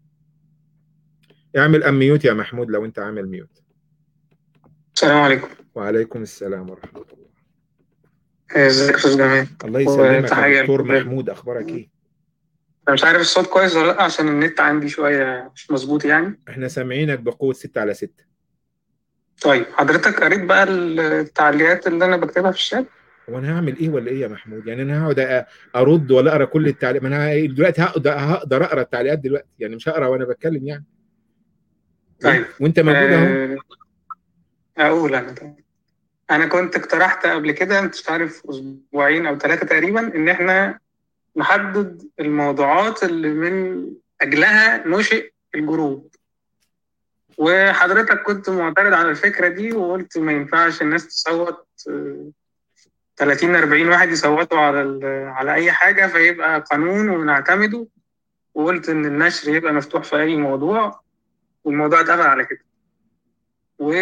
اعمل ام ميوت يا محمود لو انت عامل ميوت السلام عليكم وعليكم السلام ورحمه الله ازيك يا استاذ جمال الله يسلمك يا دكتور محمود اخبارك ايه انا مش عارف الصوت كويس ولا لا عشان النت عندي شويه مش مظبوط يعني احنا سامعينك بقوه 6 على 6 طيب حضرتك قريت بقى التعليقات اللي انا بكتبها في الشات هو انا هعمل ايه ولا ايه يا محمود يعني انا هقعد ارد ولا اقرا كل التعليقات ما انا دلوقتي هقدر هقدر اقرا التعليقات دلوقتي يعني مش هقرا وانا بتكلم يعني طيب وانت موجود اهو اقول انا طيب. انا كنت اقترحت قبل كده مش عارف اسبوعين او ثلاثه تقريبا ان احنا نحدد الموضوعات اللي من اجلها نشئ الجروب وحضرتك كنت معترض على الفكره دي وقلت ما ينفعش الناس تصوت 30 40 واحد يصوتوا على على اي حاجه فيبقى قانون ونعتمده وقلت ان النشر يبقى مفتوح في اي موضوع والموضوع اتقفل على كده و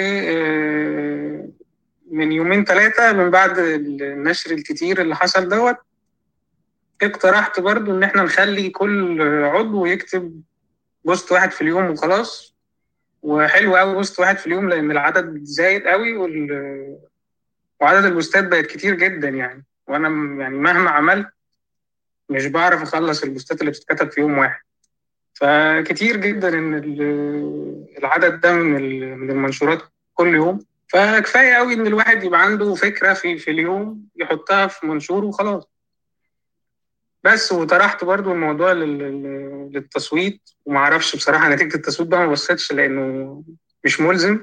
من يومين ثلاثة من بعد النشر الكتير اللي حصل دوت اقترحت برضو ان احنا نخلي كل عضو يكتب بوست واحد في اليوم وخلاص وحلو قوي بوست واحد في اليوم لان العدد زايد قوي وال... وعدد البوستات بقت كتير جدا يعني وانا يعني مهما عملت مش بعرف اخلص البوستات اللي بتتكتب في يوم واحد فكتير جدا ان العدد ده من من المنشورات كل يوم فكفايه قوي ان الواحد يبقى عنده فكره في في اليوم يحطها في منشور وخلاص بس وطرحت برضو الموضوع للتصويت وما اعرفش بصراحه نتيجه التصويت بقى ما بصيتش لانه مش ملزم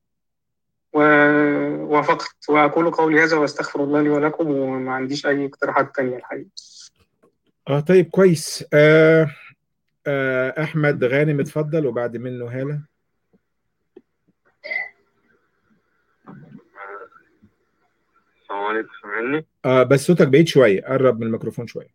ووافقت واقول قولي هذا واستغفر الله لي ولكم وما عنديش اي اقتراحات تانية الحقيقه اه طيب كويس آه آه احمد غانم اتفضل وبعد منه هاله السلام عليكم سامعني؟ اه بس صوتك بعيد شويه قرب من الميكروفون شويه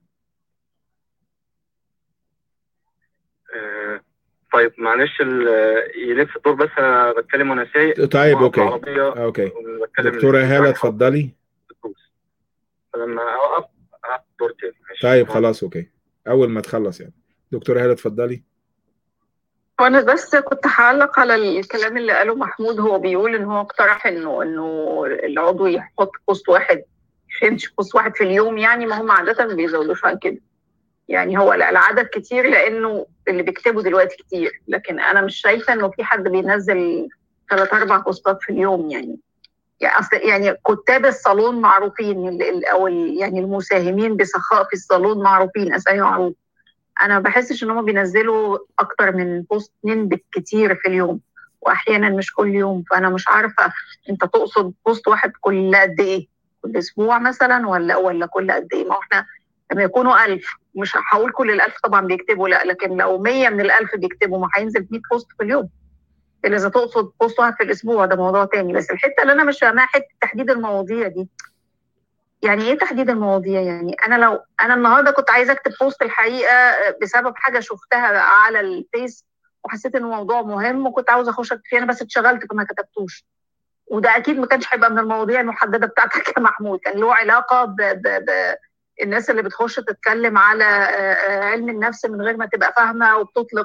آه طيب معلش يلف الدور بس انا بتكلم وانا سايق طيب اوكي العربية اوكي اتكلم دكتوره إن في هاله واحد اتفضلي فلوس. فلما اوقف أقف دور تاني ماشي. طيب خلاص اوكي اول ما تخلص يعني دكتوره هاله اتفضلي وانا بس كنت هعلق على الكلام اللي قاله محمود هو بيقول ان هو اقترح انه انه العضو يحط بوست واحد يمشي بوست واحد في اليوم يعني ما هم عاده ما بيزودوش عن كده يعني هو العدد كتير لانه اللي بيكتبوا دلوقتي كتير لكن انا مش شايفه انه في حد بينزل ثلاث اربع بوستات في اليوم يعني يعني اصل يعني كتاب الصالون معروفين ال- ال- او ال- يعني المساهمين بسخاء في الصالون معروفين اسامي معروف انا ما بحسش ان هم بينزلوا اكتر من بوست اتنين بالكتير في اليوم واحيانا مش كل يوم فانا مش عارفه انت تقصد بوست واحد كل قد ايه كل اسبوع مثلا ولا ولا كل قد ايه ما هو احنا لما يكونوا ألف مش هقول كل الألف طبعا بيكتبوا لا لكن لو 100 من الألف بيكتبوا ما هينزل 100 بوست في اليوم إلا إذا تقصد بوست واحد في الأسبوع ده موضوع تاني بس الحتة اللي أنا مش فاهماها حتة تحديد المواضيع دي يعني إيه تحديد المواضيع يعني أنا لو أنا النهاردة كنت عايزة أكتب بوست الحقيقة بسبب حاجة شفتها بقى على الفيس وحسيت إن الموضوع مهم وكنت عاوزة أخش أكتب فيه أنا بس اتشغلت فما كتبتوش وده أكيد ما كانش هيبقى من المواضيع المحددة بتاعتك يا محمود كان له علاقة ب, ب, ب الناس اللي بتخش تتكلم على علم النفس من غير ما تبقى فاهمه وبتطلق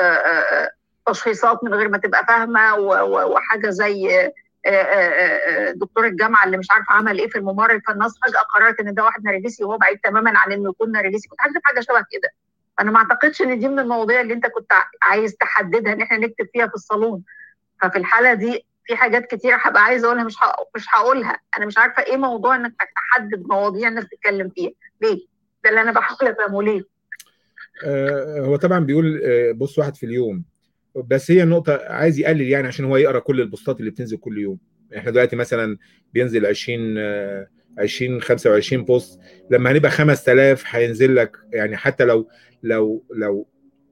تشخيصات من غير ما تبقى فاهمه وحاجه زي دكتور الجامعه اللي مش عارفه عمل ايه في الممرض فالناس فجاه قررت ان ده واحد نرجسي وهو بعيد تماما عن انه يكون نرجسي كنت هكتب حاجه شبه كده انا ما اعتقدش ان دي من المواضيع اللي انت كنت عايز تحددها ان احنا نكتب فيها في الصالون ففي الحاله دي في حاجات كتيرة هبقى عايزة أقولها مش مش هقولها أنا مش عارفة إيه موضوع إنك تحدد مواضيع إنك تتكلم فيها ليه؟ ده اللي أنا بحاول أفهمه ليه؟ آه هو طبعا بيقول آه بص واحد في اليوم بس هي النقطة عايز يقلل يعني عشان هو يقرا كل البوستات اللي بتنزل كل يوم احنا دلوقتي مثلا بينزل 20 آه 20 25 بوست لما هنبقى 5000 هينزل لك يعني حتى لو لو لو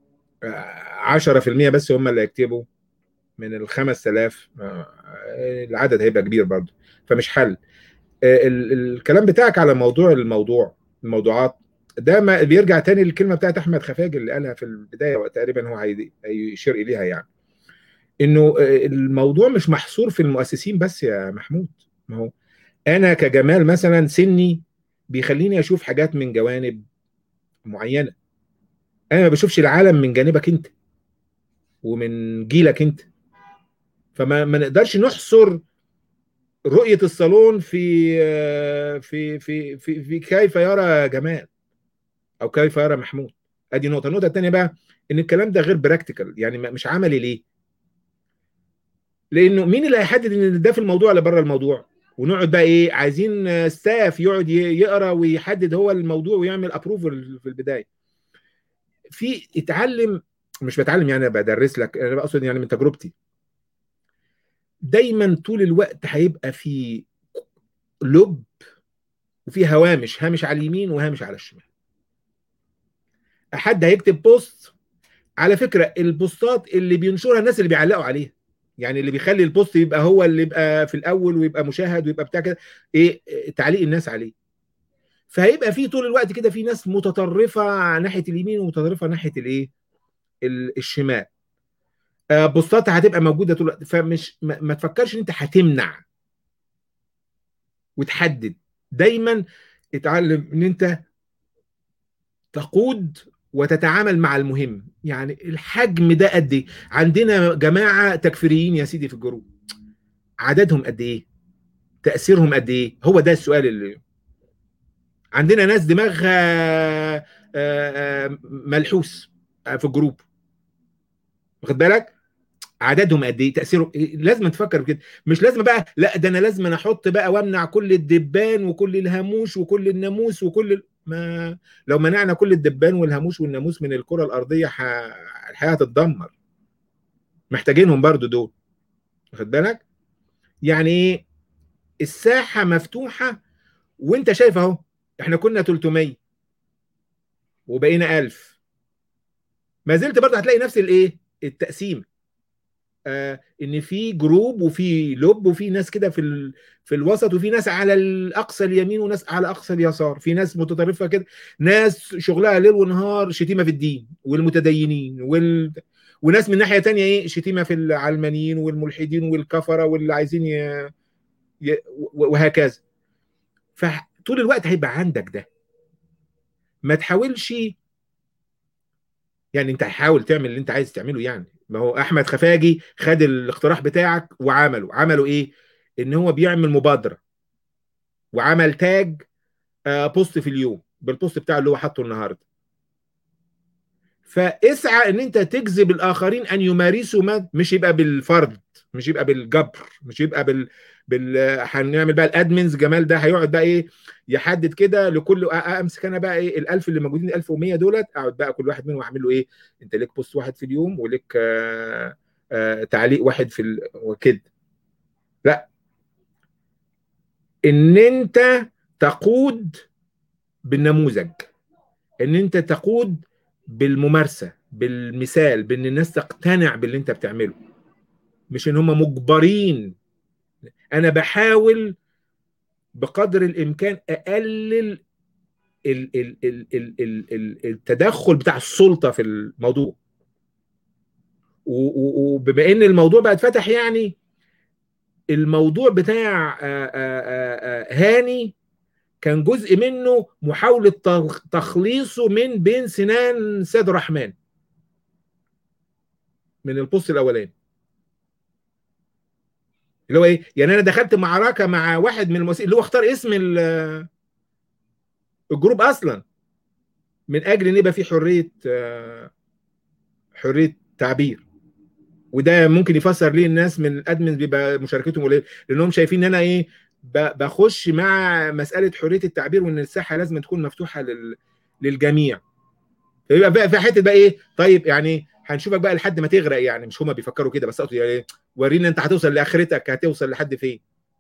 10% بس هم اللي هيكتبوا من ال 5000 العدد هيبقى كبير برضه فمش حل الكلام بتاعك على موضوع الموضوع الموضوعات ده ما بيرجع تاني للكلمه بتاعت احمد خفاجي اللي قالها في البدايه وتقريبا هو هيشير اليها يعني انه الموضوع مش محصور في المؤسسين بس يا محمود ما هو انا كجمال مثلا سني بيخليني اشوف حاجات من جوانب معينه انا ما بشوفش العالم من جانبك انت ومن جيلك انت فما ما نقدرش نحصر رؤيه الصالون في في في في, في كيف يرى جمال او كيف يرى محمود ادي نقطه النقطه الثانيه بقى ان الكلام ده غير براكتيكال يعني مش عملي ليه لانه مين اللي هيحدد ان ده في الموضوع ولا بره الموضوع ونقعد بقى ايه عايزين ستاف يقعد يقرا ويحدد هو الموضوع ويعمل ابروفل في البدايه في اتعلم مش بتعلم يعني بدرس لك انا بقصد يعني من تجربتي دايما طول الوقت هيبقى في لب وفي هوامش هامش على اليمين وهامش على الشمال حد هيكتب بوست على فكره البوستات اللي بينشرها الناس اللي بيعلقوا عليها يعني اللي بيخلي البوست يبقى هو اللي يبقى في الاول ويبقى مشاهد ويبقى بتاع كده ايه تعليق الناس عليه فهيبقى في طول الوقت كده في ناس متطرفه ناحيه اليمين ومتطرفه ناحيه الايه الشمال بوستات هتبقى موجوده طول الوقت فمش ما, ما تفكرش ان انت هتمنع وتحدد دايما اتعلم ان انت تقود وتتعامل مع المهم يعني الحجم ده قد ايه عندنا جماعه تكفيريين يا سيدي في الجروب عددهم قد ايه تاثيرهم قد ايه هو ده السؤال اللي عندنا ناس دماغها ملحوس في الجروب واخد بالك عددهم قد ايه تاثيرهم إيه؟ لازم تفكر بكده مش لازم بقى لا ده انا لازم احط بقى وامنع كل الدبان وكل الهاموش وكل الناموس وكل ال... ما لو منعنا كل الدبان والهاموش والناموس من الكره الارضيه ح... الحياه هتتدمر محتاجينهم برضو دول واخد بالك يعني ايه الساحه مفتوحه وانت شايف اهو احنا كنا 300 وبقينا 1000 ما زلت برضه هتلاقي نفس الايه التقسيم آه ان في جروب وفي لب وفي ناس كده في ال... في الوسط وفي ناس على الاقصى اليمين وناس على اقصى اليسار في ناس متطرفه كده ناس شغلها ليل ونهار شتيمه في الدين والمتدينين وال... وناس من ناحيه تانية ايه شتيمه في العلمانيين والملحدين والكفره واللي عايزين ي... ي- و- وهكذا فطول الوقت هيبقى عندك ده ما تحاولش يعني انت حاول تعمل اللي انت عايز تعمله يعني ما هو احمد خفاجي خد الاقتراح بتاعك وعمله عمله ايه ان هو بيعمل مبادره وعمل تاج آه، بوست في اليوم بالبوست بتاعه اللي هو حاطه النهارده فاسعى ان انت تجذب الاخرين ان يمارسوا ما مش يبقى بالفرد مش يبقى بالجبر مش يبقى بال بال هنعمل بقى الادمنز جمال ده هيقعد بقى ايه يحدد كده لكل أ- امسك انا بقى ايه ال1000 اللي موجودين 1100 دولت اقعد بقى كل واحد منهم اعمل له ايه انت ليك بوست واحد في اليوم وليك آه آه تعليق واحد في ال... وكده لا ان انت تقود بالنموذج ان انت تقود بالممارسه بالمثال بان الناس تقتنع باللي انت بتعمله مش ان هم مجبرين انا بحاول بقدر الامكان اقلل ال ال ال ال ال ال التدخل بتاع السلطه في الموضوع و- و- وبما ان الموضوع بقى اتفتح يعني الموضوع بتاع آه، آه، آه، آه، هاني كان جزء منه محاولة تخ- تخليصه من بين سنان سيد الرحمن من البوست الأولاني اللي هو ايه يعني انا دخلت معركة مع واحد من الممثلين اللي هو اختار اسم ال- الجروب اصلا من اجل ان يبقى في حرية آه، حرية تعبير وده ممكن يفسر ليه الناس من الادمن بيبقى مشاركتهم قليله لانهم شايفين ان انا ايه ب- بخش مع مساله حريه التعبير وان الساحه لازم تكون مفتوحه لل... للجميع فيبقى بقى في حته بقى ايه طيب يعني هنشوفك بقى لحد ما تغرق يعني مش هما بيفكروا كده بس اقصد يعني ورينا انت هتوصل لاخرتك هتوصل لحد فين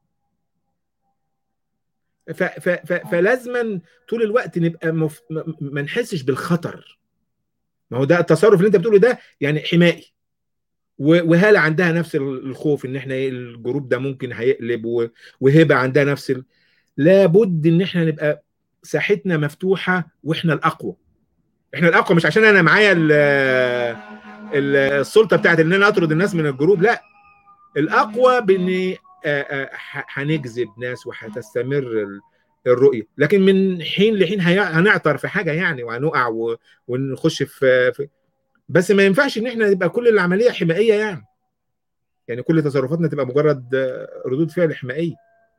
ف... ف... ف... فلازما طول الوقت نبقى مف... م- ما نحسش بالخطر ما هو ده التصرف اللي انت بتقوله ده يعني حمائي و- وهالة عندها نفس الخوف ان احنا إيه الجروب ده ممكن هيقلب و- وهبه عندها نفس ال... لابد ان احنا نبقى ساحتنا مفتوحه واحنا الاقوى احنا الاقوى مش عشان انا معايا ال- ال- السلطه بتاعت ان انا اطرد الناس من الجروب لا الاقوى بان آه، آه، ه- هنجذب ناس وهتستمر ال- الرؤيه لكن من حين لحين هي- هنعطر في حاجه يعني وهنقع و- ونخش في في- بس ما ينفعش ان احنا نبقى كل العمليه حمائيه يعني يعني كل تصرفاتنا تبقى مجرد آه، ردود فعل حمائيه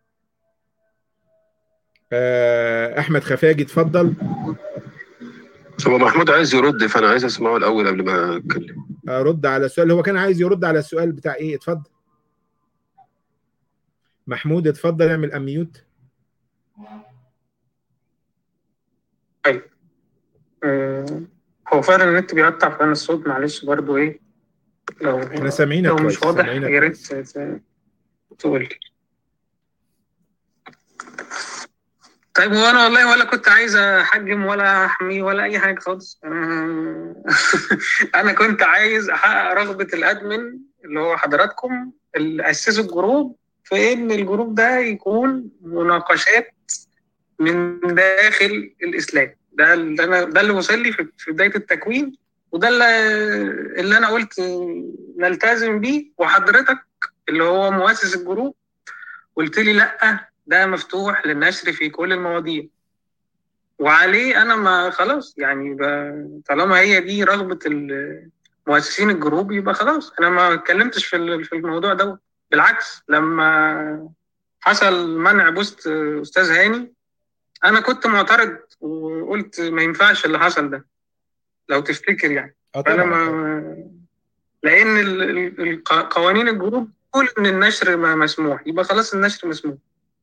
آه، احمد خفاجي اتفضل هو محمود عايز يرد فانا عايز اسمعه الاول قبل ما اتكلم ارد على السؤال هو كان عايز يرد على السؤال بتاع ايه اتفضل محمود اتفضل اعمل اميوت آه، هو فعلا النت بيقطع فانا الصوت معلش برضو ايه لو احنا سامعينك لو كويس مش واضح سامعينك يا ريت كويس. ت- تقول لي طيب هو انا والله ولا كنت عايز احجم ولا احمي ولا اي حاجه خالص انا انا كنت عايز احقق رغبه الادمن اللي هو حضراتكم اللي اسسوا الجروب في ان الجروب ده يكون مناقشات من داخل الاسلام ده اللي انا ده اللي وصل لي في في بدايه التكوين وده اللي, اللي انا قلت نلتزم بيه وحضرتك اللي هو مؤسس الجروب قلت لي لا ده مفتوح للنشر في كل المواضيع وعليه انا ما خلاص يعني ب- طالما هي دي رغبه ال- مؤسسين الجروب يبقى خلاص انا ما اتكلمتش في ال- في الموضوع ده بالعكس لما حصل منع بوست استاذ هاني انا كنت معترض وقلت ما ينفعش اللي حصل ده لو تفتكر يعني اه فانا طبعا ما لان ال- ال- ال- قوانين الجروب تقول ان النشر ما مسموح يبقى خلاص النشر مسموح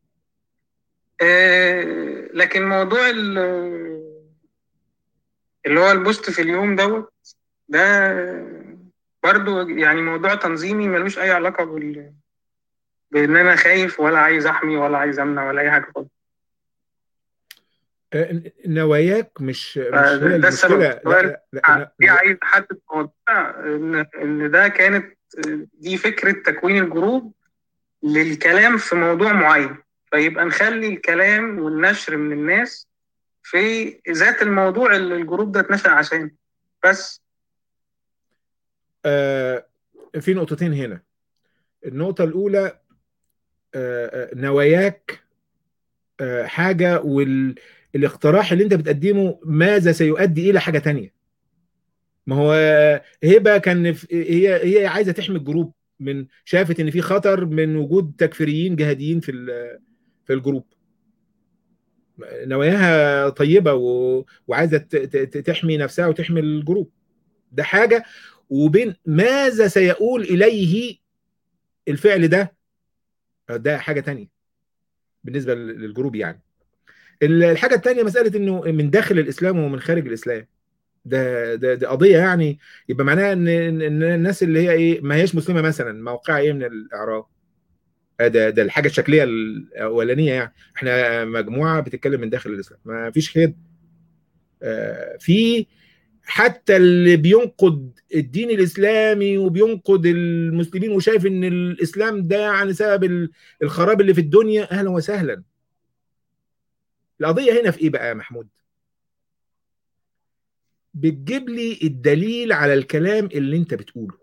آه، لكن موضوع ال- اللي هو البوست في اليوم دوت ده برضو يعني موضوع تنظيمي ملوش اي علاقه بال بان انا خايف ولا عايز احمي ولا عايز امنع ولا اي حاجه خالص آه، نواياك مش مش آه، هي ده المشكله السبب. لا لا, لا, دي عايز احدد موضوع ان ان ده كانت دي فكره تكوين الجروب للكلام في موضوع معين فيبقى نخلي الكلام والنشر من الناس في ذات الموضوع اللي الجروب ده اتنشأ عشان بس آه، في نقطتين هنا النقطة الأولى نواياك حاجه والاقتراح اللي انت بتقدمه ماذا سيؤدي الى حاجه تانية ما هو هبه كان هي هي عايزه تحمي الجروب من شافت ان في خطر من وجود تكفيريين جهاديين في في الجروب نواياها طيبه و... وعايزه ت... ت... تحمي نفسها وتحمي الجروب ده حاجه وبين ماذا سيقول اليه الفعل ده ده حاجه تانية بالنسبه للجروب يعني الحاجه الثانيه مساله انه من داخل الاسلام ومن خارج الاسلام ده ده, ده قضيه يعني يبقى معناها ان ان الناس اللي هي ايه ما هياش مسلمه مثلا موقعها ايه من الاعراب ده ده الحاجه الشكليه الاولانيه يعني احنا مجموعه بتتكلم من داخل الاسلام ما فيش خير آه في حتى اللي بينقد الدين الاسلامي وبينقد المسلمين وشايف ان الاسلام ده يعني سبب الخراب اللي في الدنيا اهلا وسهلا القضيه هنا في ايه بقى يا محمود بتجيب لي الدليل على الكلام اللي انت بتقوله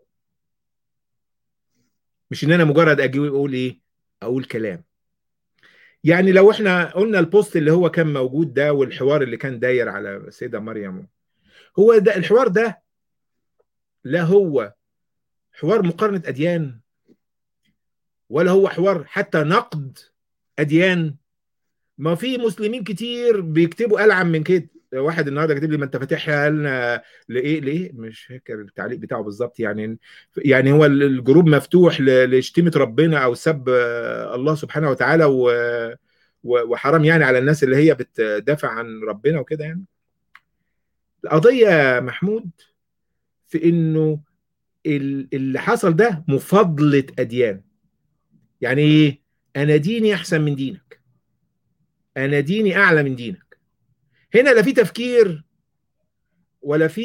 مش ان انا مجرد اجي اقول ايه اقول كلام يعني لو احنا قلنا البوست اللي هو كان موجود ده والحوار اللي كان داير على السيده مريم هو ده الحوار ده لا هو حوار مقارنه اديان ولا هو حوار حتى نقد اديان ما في مسلمين كتير بيكتبوا العن من كده واحد النهارده كاتب لي ما انت فاتحها لنا لايه ليه مش فاكر التعليق بتاعه بالظبط يعني يعني هو الجروب مفتوح لشتيمه ربنا او سب الله سبحانه وتعالى وحرام يعني على الناس اللي هي بتدافع عن ربنا وكده يعني القضيه محمود في انه اللي حصل ده مفاضله اديان يعني ايه انا ديني احسن من دينك انا ديني اعلى من دينك هنا لا في تفكير ولا في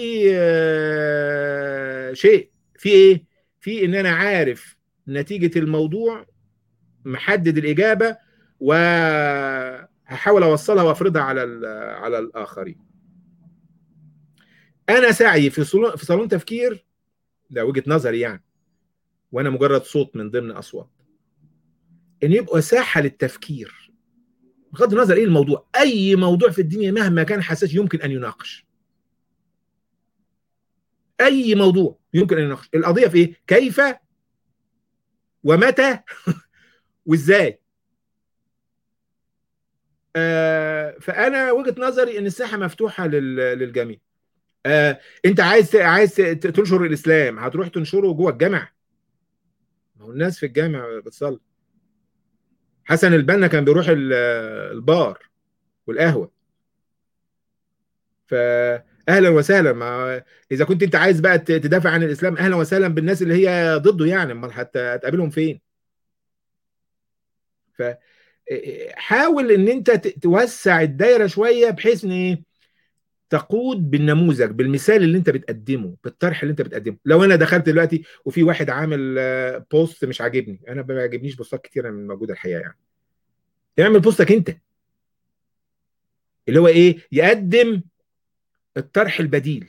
شيء في ايه في ان انا عارف نتيجه الموضوع محدد الاجابه وهحاول اوصلها وافرضها على على الاخرين انا سعي في صالون في صالون تفكير ده وجهه نظري يعني وانا مجرد صوت من ضمن اصوات ان يبقى ساحه للتفكير بغض النظر ايه الموضوع اي موضوع في الدنيا مهما كان حساس يمكن ان يناقش اي موضوع يمكن ان يناقش القضيه في ايه كيف ومتى وازاي آه فانا وجهه نظري ان الساحه مفتوحه للجميع آه انت عايز عايز تنشر الاسلام هتروح تنشره جوه الجامع ما هو الناس في الجامع بتصلي حسن البنا كان بيروح البار والقهوه فاهلا وسهلا ما اذا كنت انت عايز بقى تدافع عن الاسلام اهلا وسهلا بالناس اللي هي ضده يعني امال حتى هتقابلهم فين فحاول ان انت توسع الدايره شويه بحيث ان ايه تقود بالنموذج بالمثال اللي انت بتقدمه بالطرح اللي انت بتقدمه لو انا دخلت دلوقتي وفي واحد عامل بوست مش عاجبني انا ما بيعجبنيش بوستات كتيره من موجوده الحقيقه يعني اعمل بوستك انت اللي هو ايه يقدم الطرح البديل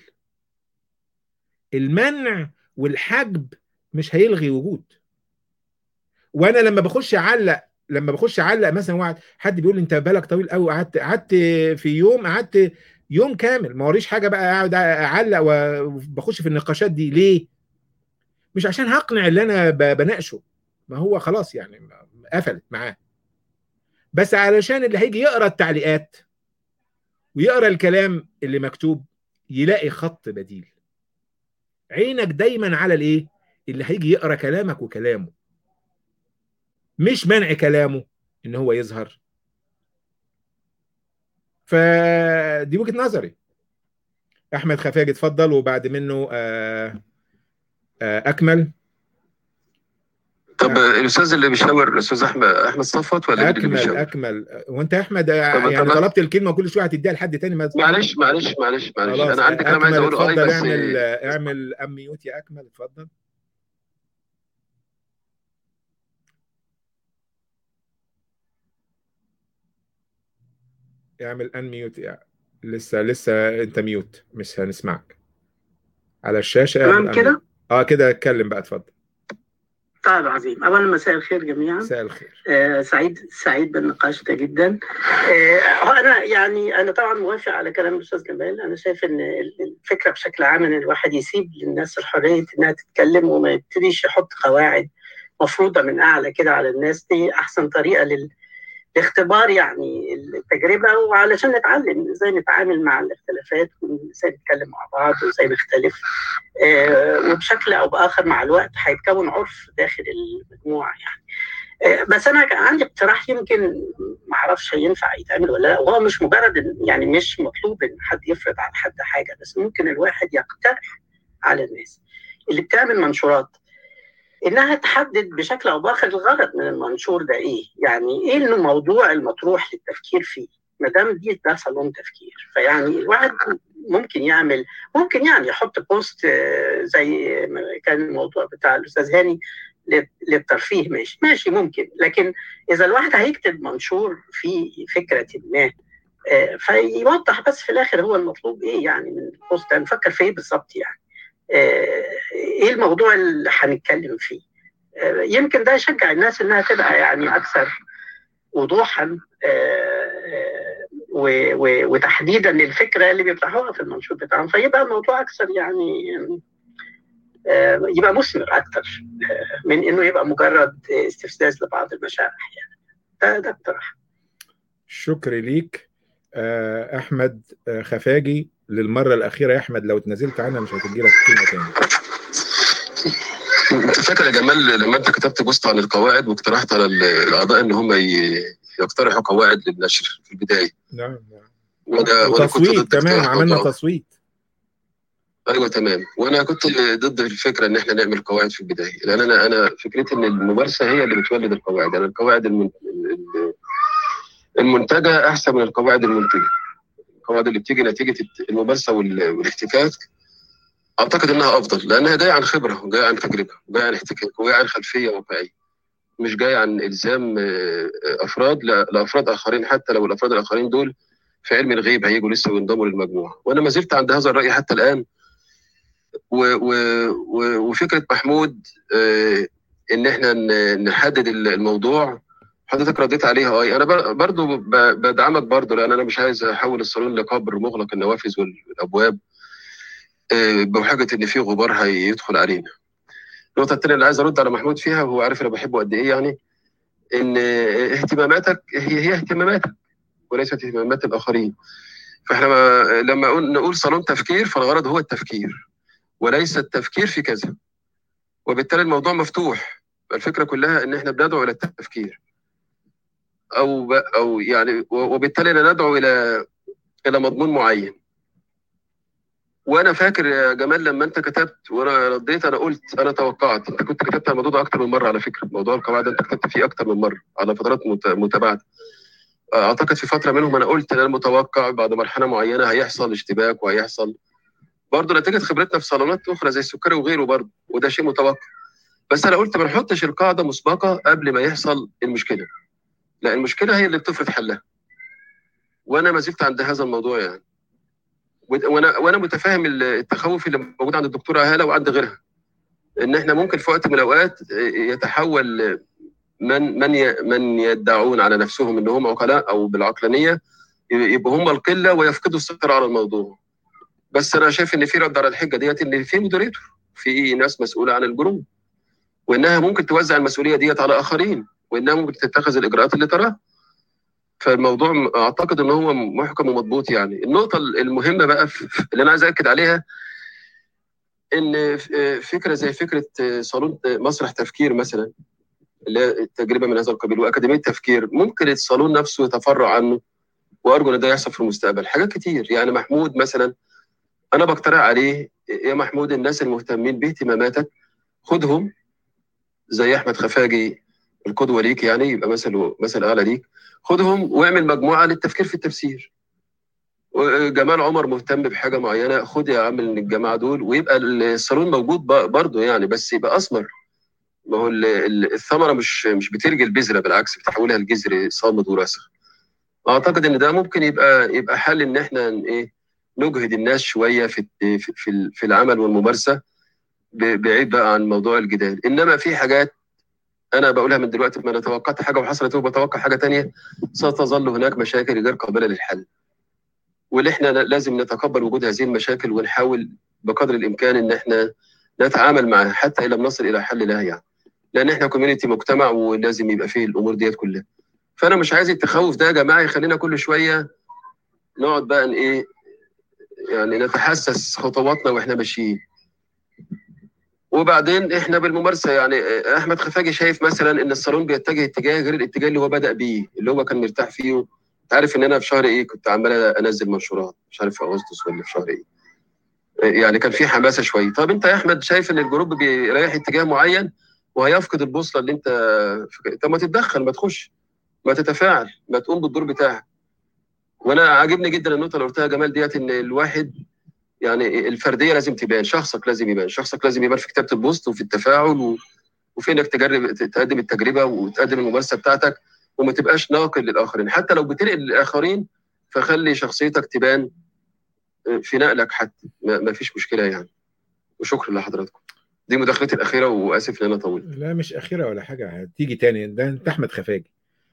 المنع والحجب مش هيلغي وجود وانا لما بخش اعلق لما بخش اعلق مثلا واحد حد بيقول لي انت بالك طويل قوي قعدت قعدت في يوم قعدت يوم كامل ما وريش حاجه بقى اقعد اعلق وبخش في النقاشات دي ليه؟ مش عشان هقنع اللي انا بناقشه ما هو خلاص يعني قفلت معاه بس علشان اللي هيجي يقرا التعليقات ويقرا الكلام اللي مكتوب يلاقي خط بديل عينك دايما على الايه اللي هيجي يقرا كلامك وكلامه مش منع كلامه ان هو يظهر فدي وجهه نظري احمد خفاجي اتفضل وبعد منه آآ آآ اكمل طب الاستاذ اللي بيشاور الاستاذ احمد احمد صفوت ولا اكمل اللي بيشاور؟ اكمل وانت يا احمد يعني طلبت الكلمه كل شويه هتديها لحد تاني ما معلش معلش معلش معلش انا عندي كلام عايز اقوله اتفضل اعمل اعمل اميوت يا اكمل اتفضل اعمل ان ميوت يعني. لسه لسه انت ميوت مش هنسمعك على الشاشه تمام كده اه كده اتكلم بقى اتفضل طيب عظيم اولا مساء الخير جميعا مساء الخير آه سعيد سعيد بالنقاش ده جدا آه انا يعني انا طبعا موافق على كلام الاستاذ جمال انا شايف ان الفكره بشكل عام ان الواحد يسيب للناس الحريه انها تتكلم وما يبتديش يحط قواعد مفروضه من اعلى كده على الناس دي احسن طريقه لل لاختبار يعني التجربه وعلشان نتعلم ازاي نتعامل مع الاختلافات وازاي نتكلم مع بعض وازاي نختلف آه وبشكل او باخر مع الوقت هيتكون عرف داخل المجموعه يعني آه بس انا كان عندي اقتراح يمكن ما اعرفش ينفع يتعمل ولا لا وهو مش مجرد يعني مش مطلوب ان حد يفرض على حد حاجه بس ممكن الواحد يقترح على الناس اللي بتعمل منشورات انها تحدد بشكل او باخر الغرض من المنشور ده ايه يعني ايه الموضوع المطروح للتفكير فيه ما دام دي ده صالون تفكير فيعني الواحد ممكن يعمل ممكن يعني يحط بوست زي كان الموضوع بتاع الاستاذ هاني للترفيه ماشي ماشي ممكن لكن اذا الواحد هيكتب منشور في فكره ما فيوضح بس في الاخر هو المطلوب ايه يعني من البوست نفكر في ايه بالظبط يعني ايه الموضوع اللي هنتكلم فيه يمكن ده يشجع الناس انها تبقى يعني اكثر وضوحا وتحديدا للفكره اللي بيطرحوها في المنشور بتاعهم فيبقى الموضوع اكثر يعني يبقى مثمر اكثر من انه يبقى مجرد استفزاز لبعض المشارح يعني ده ده اقتراح شكرا ليك احمد خفاجي للمره الاخيره يا احمد لو اتنازلت عنها مش هتجي لك كلمه تاني انت فاكر يا جمال لما انت كتبت بوست عن القواعد واقترحت على الاعضاء ان هم يقترحوا قواعد للنشر في البدايه نعم نعم وانا تصويت تمام عملنا تصويت ايوه تمام وانا كنت ضد الفكره ان احنا نعمل قواعد في البدايه لان انا انا فكرتي ان الممارسه هي اللي بتولد القواعد يعني القواعد المنتجه احسن من القواعد المنتجه القواعد اللي بتيجي نتيجه الممارسه والاحتكاك اعتقد انها افضل لانها جايه عن خبره وجايه عن تجربه وجايه عن احتكاك وجايه عن خلفيه واقعيه مش جايه عن الزام افراد لافراد اخرين حتى لو الافراد الاخرين دول في علم الغيب هيجوا لسه وينضموا للمجموعه وانا ما زلت عند هذا الراي حتى الان و و و وفكره محمود ان احنا نحدد الموضوع حضرتك رديت عليها اي انا برضو بدعمك برضو لان انا مش عايز احول الصالون لقبر مغلق النوافذ والابواب بحاجه ان في غبار هيدخل علينا النقطه الثانيه اللي عايز ارد على محمود فيها وهو عارف انا بحبه قد ايه يعني ان اهتماماتك هي هي اهتماماتك وليست اهتمامات الاخرين فاحنا لما نقول صالون تفكير فالغرض هو التفكير وليس التفكير في كذا وبالتالي الموضوع مفتوح الفكره كلها ان احنا بندعو الى التفكير او او يعني وبالتالي ندعو الى الى مضمون معين وانا فاكر يا جمال لما انت كتبت وانا رديت انا قلت انا توقعت انت كنت كتبت على الموضوع ده اكتر من مره على فكره موضوع القواعد انت كتبت فيه اكتر من مره على فترات متباعده اعتقد في فتره منهم انا قلت ان انا متوقع بعد مرحله معينه هيحصل اشتباك وهيحصل برضه نتيجه خبرتنا في صالونات اخرى زي السكري وغيره برضه وده شيء متوقع بس انا قلت ما نحطش القاعده مسبقه قبل ما يحصل المشكله لا المشكله هي اللي بتفرض حلها وانا ما زلت عند هذا الموضوع يعني وانا وانا متفاهم التخوف اللي موجود عند الدكتوره هاله وعند غيرها ان احنا ممكن في وقت من الاوقات يتحول من من من يدعون على نفسهم ان هم عقلاء او بالعقلانيه يبقوا هم القله ويفقدوا السيطره على الموضوع بس انا شايف ان في رد على الحجه ديت ان في مودريتور في ناس مسؤوله عن الجروب وانها ممكن توزع المسؤوليه ديت على اخرين وانها ممكن تتخذ الاجراءات اللي تراها فالموضوع اعتقد ان هو محكم ومضبوط يعني النقطه المهمه بقى اللي انا عايز اكد عليها ان فكره زي فكره صالون مسرح تفكير مثلا اللي هي تجربه من هذا القبيل واكاديميه تفكير ممكن الصالون نفسه يتفرع عنه وارجو ان ده يحصل في المستقبل حاجات كتير يعني محمود مثلا انا بقترح عليه يا محمود الناس المهتمين باهتماماتك خدهم زي احمد خفاجي القدوه ليك يعني يبقى مثل مثل اعلى ليك خدهم واعمل مجموعه للتفكير في التفسير جمال عمر مهتم بحاجه معينه خد يا عم من الجماعه دول ويبقى الصالون موجود برضه يعني بس يبقى اسمر ما هو الثمره مش مش بترجي البذره بالعكس بتحولها لجذر صامد وراسخ اعتقد ان ده ممكن يبقى يبقى حل ان احنا ايه نجهد الناس شويه في في في العمل والممارسه بعيد بقى عن موضوع الجدال انما في حاجات انا بقولها من دلوقتي ما انا توقعت حاجه وحصلت وبتوقع حاجه تانية ستظل هناك مشاكل غير قابله للحل واللي احنا لازم نتقبل وجود هذه المشاكل ونحاول بقدر الامكان ان احنا نتعامل معها حتى لم نصل الى حل لها يعني لان احنا كوميونتي مجتمع ولازم يبقى فيه الامور ديت كلها فانا مش عايز التخوف ده يا جماعه يخلينا كل شويه نقعد بقى ايه يعني نتحسس خطواتنا واحنا ماشيين وبعدين احنا بالممارسه يعني احمد خفاجي شايف مثلا ان الصالون بيتجه اتجاه غير الاتجاه اللي هو بدا بيه اللي هو كان مرتاح فيه انت عارف ان انا في شهر ايه كنت عمال انزل منشورات مش عارف في اغسطس ولا في شهر ايه يعني كان في حماسه شويه طب انت يا احمد شايف ان الجروب بيريح اتجاه معين وهيفقد البوصله اللي انت طب ما تتدخل ما تخش ما تتفاعل ما تقوم بالدور بتاعك وانا عاجبني جدا النقطه اللي قلتها جمال ديت ان الواحد يعني الفرديه لازم تبان شخصك لازم يبان شخصك لازم يبان في كتابه البوست وفي التفاعل و... وفي انك تجرب تقدم التجربه وتقدم الممارسه بتاعتك وما تبقاش ناقل للاخرين حتى لو بتنقل للاخرين فخلي شخصيتك تبان في نقلك حتى ما فيش مشكله يعني وشكرا لحضراتكم دي مداخلتي الاخيره واسف ان انا طولت لا مش اخيره ولا حاجه هتيجي تاني ده انت احمد خفاجي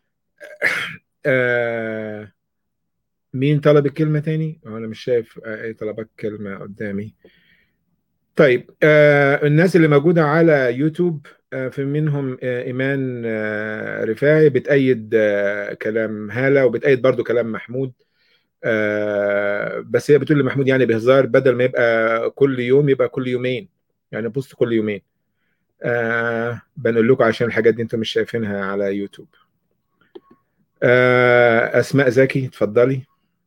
آه مين طلب الكلمه تاني انا مش شايف اي طلبات كلمه قدامي طيب آه الناس اللي موجوده على يوتيوب آه في منهم آه ايمان آه رفاعي بتأيد آه كلام هاله وبتأيد برضو كلام محمود آه بس هي بتقول لمحمود يعني بهزار بدل ما يبقى كل يوم يبقى كل يومين يعني بوست كل يومين آه بنقول لكم عشان الحاجات دي انتم مش شايفينها على يوتيوب آه اسماء زكي اتفضلي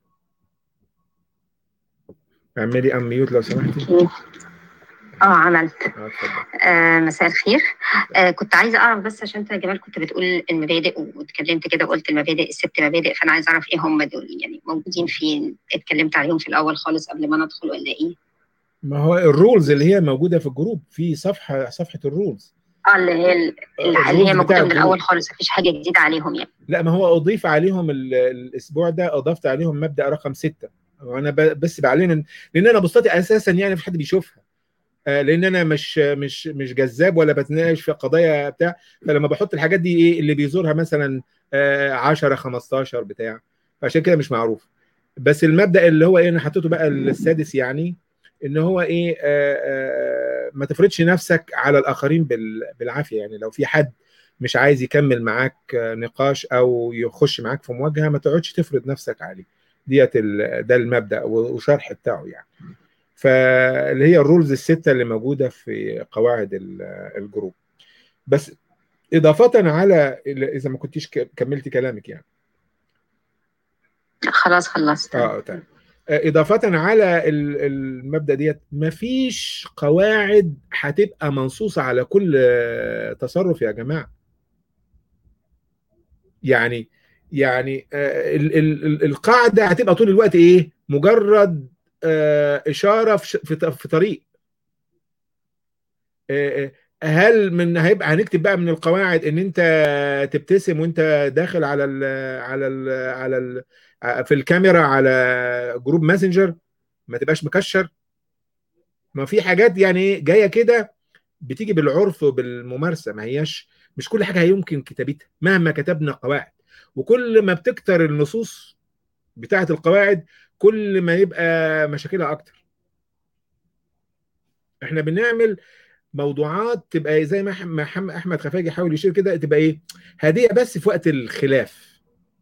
اعملي ام ميوت لو سمحتي اه عملت اه اتفضل آه مساء الخير آه كنت عايزه اعرف بس عشان انت يا جمال كنت بتقول المبادئ واتكلمت كده وقلت المبادئ الست مبادئ فانا عايزه اعرف ايه هم دول يعني موجودين فين اتكلمت عليهم في الاول خالص قبل ما ندخل ولا ايه ما هو الرولز اللي هي موجوده في الجروب في صفحه صفحه الرولز اه اللي هي ال- اللي الرولز هي موجوده بتاع من الجروب. الاول خالص مفيش حاجه جديده عليهم يعني لا ما هو اضيف عليهم ال- الاسبوع ده اضفت عليهم مبدا رقم ستة وانا ب- بس بعلن لان انا بوستاتي اساسا يعني مفيش حد بيشوفها آه، لان انا مش مش مش جذاب ولا بتناقش في قضايا بتاع فلما بحط الحاجات دي ايه اللي بيزورها مثلا آه، 10 15 بتاع فعشان كده مش معروف بس المبدا اللي هو ايه انا حطيته بقى السادس يعني ان هو ايه آه، آه، ما تفرضش نفسك على الاخرين بال- بالعافيه يعني لو في حد مش عايز يكمل معاك آه، نقاش او يخش معاك في مواجهه ما تقعدش تفرض نفسك عليه ديت ال- ده المبدا وشرح بتاعه يعني فاللي هي الرولز السته اللي موجوده في قواعد ال- الجروب بس اضافه على اذا ما كنتيش ك- كملتي كلامك يعني خلاص خلصت اه تمام إضافة على ال- المبدأ ديت مفيش قواعد هتبقى منصوصة على كل آه، تصرف يا جماعة يعني يعني آه، ال- ال- ال- القاعدة هتبقى طول الوقت إيه مجرد آه، إشارة في ش- في ط- في طريق آه، آه، هل من هيبقى هنكتب بقى من القواعد ان انت تبتسم وانت داخل على ال على ال على ال في الكاميرا على جروب ماسنجر ما تبقاش مكشر ما في حاجات يعني ايه جايه كده بتيجي بالعرف وبالممارسه ما هياش مش كل حاجه هيمكن كتابتها مهما كتبنا قواعد وكل ما بتكتر النصوص بتاعه القواعد كل ما يبقى مشاكلها اكتر احنا بنعمل موضوعات تبقى زي ما أح- ما أحم- احمد خفاجي حاول يشير كده تبقى ايه هاديه بس في وقت الخلاف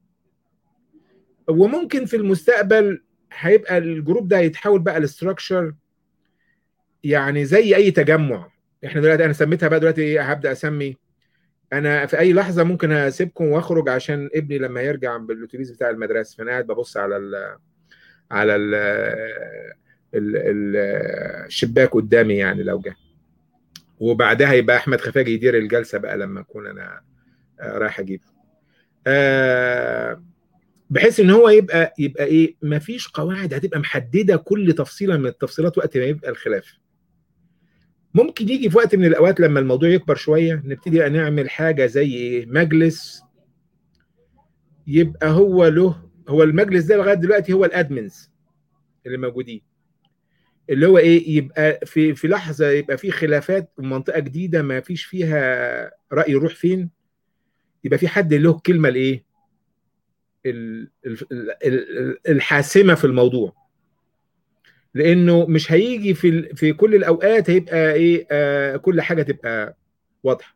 وممكن في المستقبل هيبقى الجروب ده يتحول بقى لستراكشر يعني زي اي تجمع احنا دلوقتي انا سميتها بقى دلوقتي ايه هبدا اسمي انا في اي لحظه ممكن اسيبكم واخرج عشان ابني لما يرجع بالاتوبيس بتاع المدرسه فانا قاعد ببص على ال على ال ال- ال- الشباك قدامي يعني لو جه وبعدها يبقى احمد خفاجي يدير الجلسه بقى لما اكون انا آه، رايح اجيبه آه، بحيث ان هو يبقى يبقى ايه مفيش قواعد هتبقى محدده كل تفصيله من التفصيلات وقت ما يبقى الخلاف ممكن يجي في وقت من الاوقات لما الموضوع يكبر شويه نبتدي بقى نعمل حاجه زي ايه مجلس يبقى هو له هو المجلس ده لغايه دلوقتي هو الادمنز اللي موجودين اللي هو ايه يبقى في في لحظه يبقى في خلافات ومنطقه جديده ما فيش فيها راي يروح فين يبقى في حد له كلمه الايه ال- ال- ال- الحاسمه في الموضوع لانه مش هيجي في ال- في كل الاوقات هيبقى ايه آه كل حاجه تبقى واضحه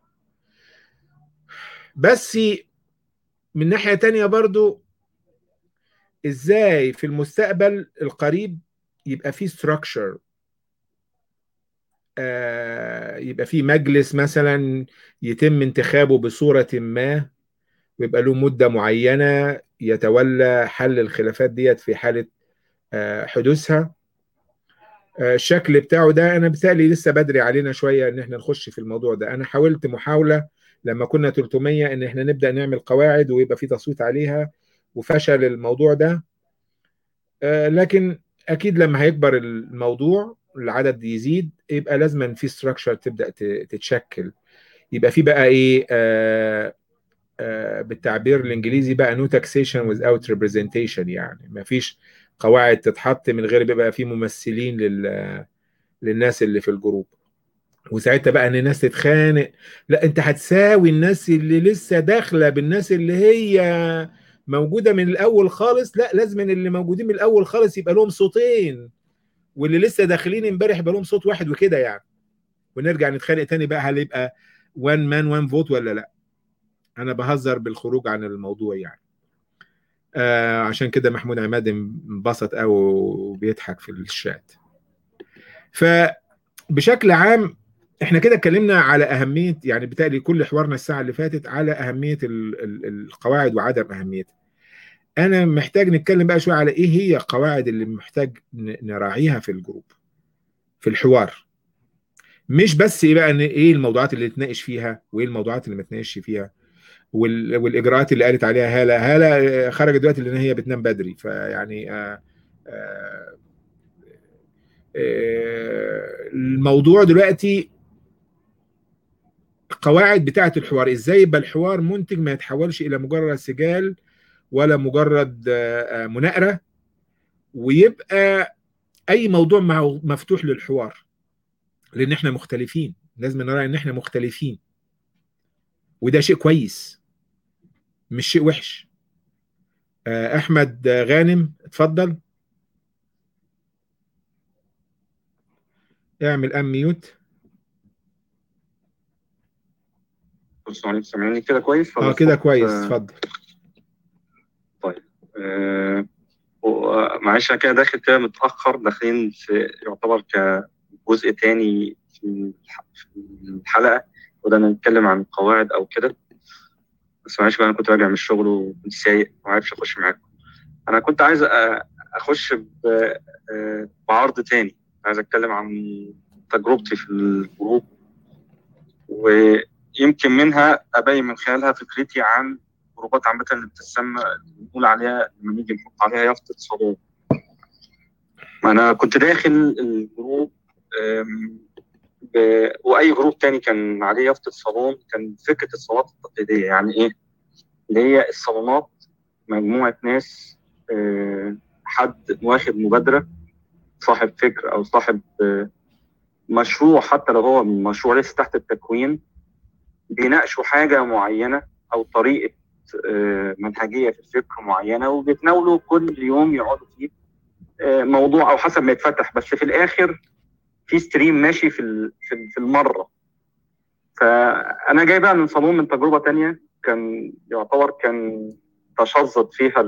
بس من ناحيه تانية برضو ازاي في المستقبل القريب يبقى في structure آه يبقى في مجلس مثلا يتم انتخابه بصورة ما ويبقى له مدة معينة يتولى حل الخلافات ديت في حالة آه حدوثها آه الشكل بتاعه ده انا بتالي لسه بدري علينا شوية ان احنا نخش في الموضوع ده انا حاولت محاولة لما كنا 300 ان احنا نبدأ نعمل قواعد ويبقى في تصويت عليها وفشل الموضوع ده آه لكن اكيد لما هيكبر الموضوع العدد يزيد يبقى لازم في ستراكشر تبدا تتشكل يبقى في بقى ايه آه آه بالتعبير الانجليزي بقى نو تاكسيشن without representation يعني ما فيش قواعد تتحط من غير بيبقى في ممثلين لل للناس اللي في الجروب وساعتها بقى ان الناس تتخانق لا انت هتساوي الناس اللي لسه داخله بالناس اللي هي موجوده من الاول خالص لا لازم اللي موجودين من الاول خالص يبقى لهم صوتين واللي لسه داخلين امبارح يبقى لهم صوت واحد وكده يعني ونرجع نتخانق تاني بقى هل يبقى وان مان وان فوت ولا لا انا بهزر بالخروج عن الموضوع يعني آه عشان كده محمود عماد انبسط قوي وبيضحك في الشات فبشكل عام احنا كده اتكلمنا على اهميه يعني بالتالي كل حوارنا الساعه اللي فاتت على اهميه ال ال القواعد وعدم اهميتها انا محتاج نتكلم بقى شويه على ايه هي القواعد اللي محتاج نراعيها في الجروب في الحوار مش بس ايه بقى ان ايه الموضوعات اللي نتناقش فيها وايه الموضوعات اللي ما نتناقش فيها وال... والاجراءات اللي قالت عليها هاله هاله خرجت دلوقتي لان هي بتنام بدري فيعني آه آه آه الموضوع دلوقتي القواعد بتاعه الحوار ازاي يبقى الحوار منتج ما يتحولش الى مجرد سجال ولا مجرد مناقره ويبقى اي موضوع مفتوح للحوار لان احنا مختلفين لازم نراعي ان احنا مختلفين وده شيء كويس مش شيء وحش احمد غانم اتفضل اعمل ام ميوت بصوا سامعيني كده كويس اه كده كويس اتفضل طيب آه معلش انا كده داخل كده متاخر داخلين في يعتبر كجزء تاني في الحلقه وده نتكلم عن قواعد او كده بس معلش بقى انا كنت راجع من الشغل وكنت سايق وما عرفش اخش معاكم انا كنت عايز اخش بعرض تاني عايز اتكلم عن تجربتي في الجروب ويمكن منها ابين من خلالها فكرتي عن جروبات عامة اللي بتسمى بنقول عليها لما نيجي نحط عليها يافطة صالون. أنا كنت داخل الجروب ب... وأي جروب تاني كان عليه يافطة صالون كان فكرة الصالونات التقليدية يعني إيه؟ اللي هي الصالونات مجموعة ناس حد واخد مبادرة صاحب فكر أو صاحب مشروع حتى لو هو مشروع لسه تحت التكوين بيناقشوا حاجة معينة أو طريقة منهجيه في الفكر معينه وبيتناولوا كل يوم يقعدوا فيه موضوع او حسب ما يتفتح بس في الاخر في ستريم ماشي في في المره فانا جاي بقى من صالون من تجربه تانية كان يعتبر كان تشظت فيها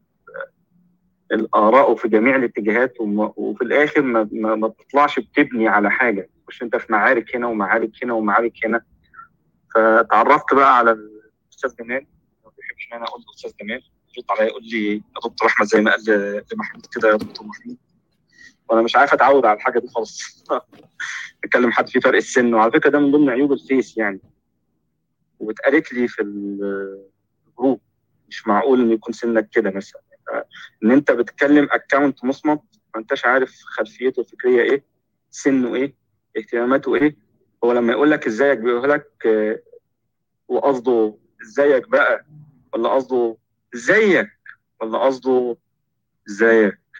الاراء في جميع الاتجاهات وفي الاخر ما, ما, ما بتطلعش بتبني على حاجه مش انت في معارك هنا ومعارك هنا ومعارك هنا فتعرفت بقى على الاستاذ جمال ما بيحبش ان انا اقول له استاذ جمال يرد عليا يقول لي يا دكتور احمد زي ما قال لمحمود كده يا دكتور محمود وانا مش عارف اتعود على الحاجه دي خالص اتكلم حد في فرق السن وعلى فكره ده من ضمن عيوب الفيس يعني واتقالت لي في الجروب مش معقول ان يكون سنك كده مثلا ان انت بتتكلم اكونت مصمت ما انتش عارف خلفيته الفكريه ايه سنه ايه اهتماماته ايه هو لما يقول لك ازيك بيقول لك وقصده ازيك بقى ولا قصده ازيك ولا قصده ازيك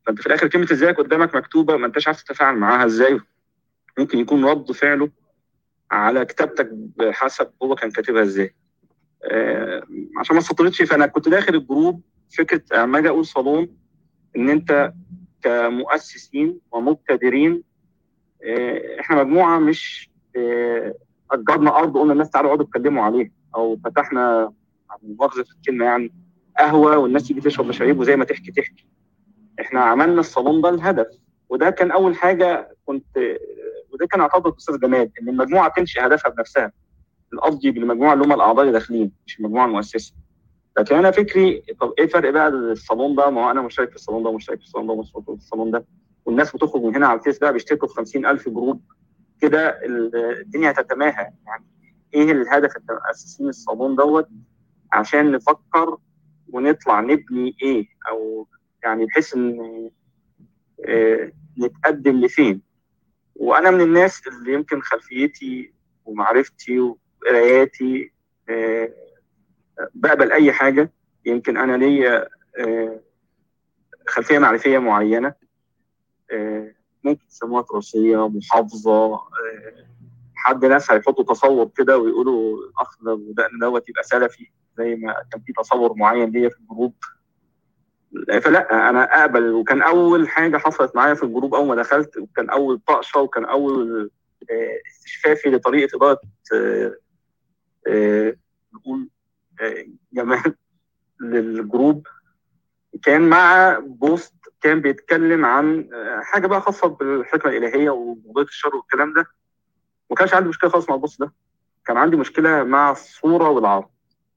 فانت في الاخر كلمه ازيك قدامك مكتوبه ما انتش عارف تتفاعل معاها ازاي ممكن يكون رد فعله على كتابتك بحسب هو كان كاتبها ازاي آه عشان ما استطردش فانا كنت داخل الجروب فكره اما اجي اقول صالون ان انت كمؤسسين ومبتدرين آه احنا مجموعه مش آه اجرنا ارض قلنا الناس تعالوا اقعدوا اتكلموا عليها او فتحنا مؤاخذه في الكلمه يعني قهوه والناس تيجي تشرب مشاريب وزي ما تحكي تحكي احنا عملنا الصالون ده الهدف وده كان اول حاجه كنت وده كان اعتقد الاستاذ جمال ان المجموعه تنشئ هدفها بنفسها القصدي بالمجموعه اللي هم الاعضاء اللي داخلين مش المجموعه المؤسسه لكن انا فكري طب ايه الفرق بقى الصالون ده ما هو انا مشترك في الصالون ده ومشترك في الصالون ده ومشترك في الصالون ده والناس بتخرج من هنا على الفيس بقى بيشتركوا في 50000 جروب كده الدنيا هتتماهى يعني ايه الهدف اللي مؤسسين الصالون دوت عشان نفكر ونطلع نبني ايه او يعني بحيث ان اه نتقدم لفين وانا من الناس اللي يمكن خلفيتي ومعرفتي وقراياتي اه بقبل اي حاجه يمكن انا ليا اه خلفيه معرفيه معينه ممكن تسموها تراثيه محافظه حد ناس هيحطوا تصور كده ويقولوا الاخ ده دوت يبقى سلفي زي ما كان في تصور معين ليا في الجروب فلا انا اقبل وكان اول حاجه حصلت معايا في الجروب اول ما دخلت وكان اول طقشه وكان اول استشفافي لطريقه اداره نقول جمال للجروب كان مع بوست كان بيتكلم عن حاجه بقى خاصه بالحكمه الالهيه وموضوع الشر والكلام ده ما كانش عندي مشكله خالص مع البوست ده كان عندي مشكله مع الصوره والعرض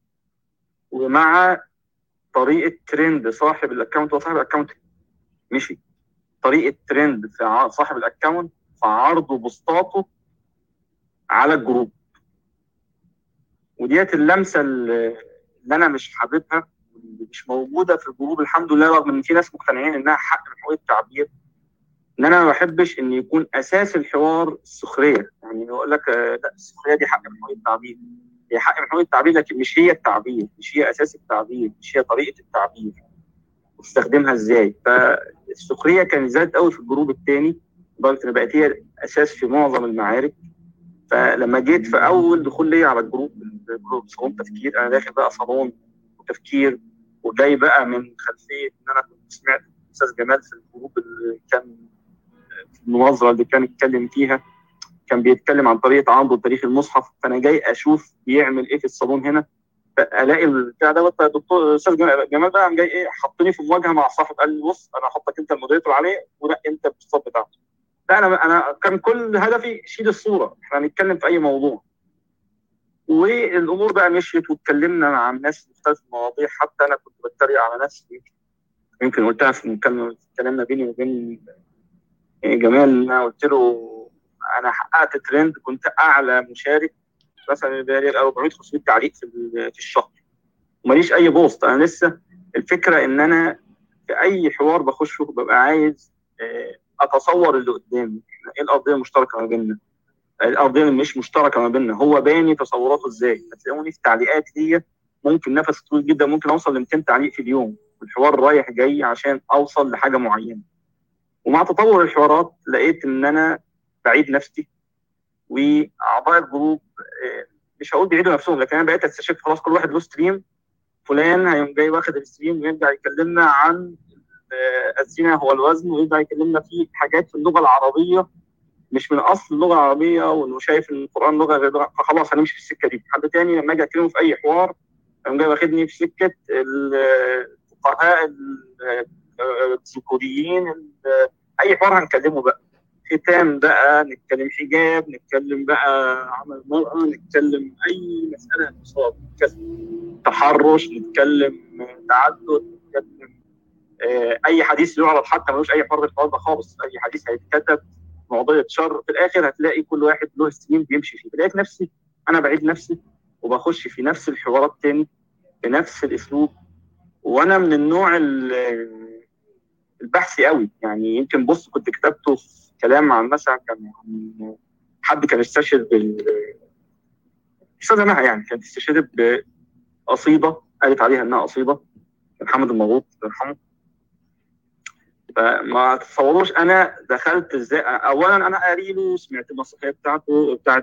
ومع طريقه ترند صاحب الاكونت وصاحب الاكونت مشي طريقه ترند في صاحب الاكونت في عرض بوستاته على الجروب وديت اللمسه اللي انا مش حاببها مش موجوده في الجروب الحمد لله رغم ان في ناس مقتنعين انها حق من حقوق التعبير ان انا ما بحبش ان يكون اساس الحوار السخريه يعني يقول لك لا السخريه دي حق من حقوق التعبير هي حق من حقوق التعبير لكن مش هي التعبير مش هي اساس التعبير مش هي طريقه التعبير وتستخدمها ازاي فالسخريه كانت زادت قوي في الجروب الثاني لدرجه ان بقت هي اساس في معظم المعارك فلما جيت في اول دخول ليا على الجروب الجروب صالون تفكير انا داخل بقى صالون وتفكير وجاي بقى من خلفيه ان انا كنت سمعت الاستاذ جمال في الجروب اللي كان في المناظره اللي كان اتكلم فيها كان بيتكلم عن طريقه عرضه تاريخ المصحف فانا جاي اشوف بيعمل ايه في الصالون هنا فالاقي البتاع دوت دكتور استاذ جمال بقى قام جاي ايه حطني في مواجهه مع صاحب قال لي بص انا هحطك انت المودريتور عليه ولا انت البوستات بتاعته لا انا انا كان كل هدفي شيل الصوره احنا هنتكلم في اي موضوع والامور بقى مشيت واتكلمنا مع ناس مختلف المواضيع حتى انا كنت بتريق على نفسي يمكن قلتها في مكالمه كلامنا بيني وبين جمال انا قلت له انا حققت ترند كنت اعلى مشارك مثلا 400 500 تعليق في في الشهر وماليش اي بوست انا لسه الفكره ان انا في اي حوار بخشه ببقى عايز اتصور اللي قدامي ايه القضيه المشتركه ما بيننا القضيه اللي مش مشتركه ما بيننا هو باني تصوراته ازاي هتلاقوني في تعليقات ليا ممكن نفس طويل جدا ممكن اوصل ل 200 تعليق في اليوم الحوار رايح جاي عشان اوصل لحاجه معينه ومع تطور الحوارات لقيت ان انا بعيد نفسي واعضاء الجروب مش هقول بيعيدوا نفسهم لكن انا بقيت استشف خلاص كل واحد له ستريم فلان هيقوم جاي واخد الستريم ويرجع يكلمنا عن الزنا هو الوزن ويرجع يكلمنا في حاجات في اللغه العربيه مش من اصل اللغه العربيه وانه شايف ان القران لغه غير فخلاص هنمشي في السكه دي حد تاني لما اجي اكلمه في اي حوار يقوم جاي واخدني في سكه الفقهاء الذكوريين اي حوار هنكلمه بقى ختام بقى نتكلم حجاب نتكلم بقى عمل المرأة نتكلم أي مسألة تصاب تحرش نتكلم تعدد نتكلم أي حديث يعرض حتى ملوش أي حوار بالحوار ده خالص أي حديث هيتكتب موضوع شر في الآخر هتلاقي كل واحد له سنين بيمشي فيه لقيت نفسي أنا بعيد نفسي وبخش في نفس الحوارات تاني بنفس الأسلوب وأنا من النوع البحثي قوي يعني يمكن بص كنت كتبته في كلام عن مثلا كان عن حد كان استشهد بال استاذه مها يعني كانت استشهدت بقصيده قالت عليها انها قصيده محمد المغوط الله يرحمه فما تتصوروش انا دخلت ازاي اولا انا قاري له سمعت المسرحيه بتاعته بتاعت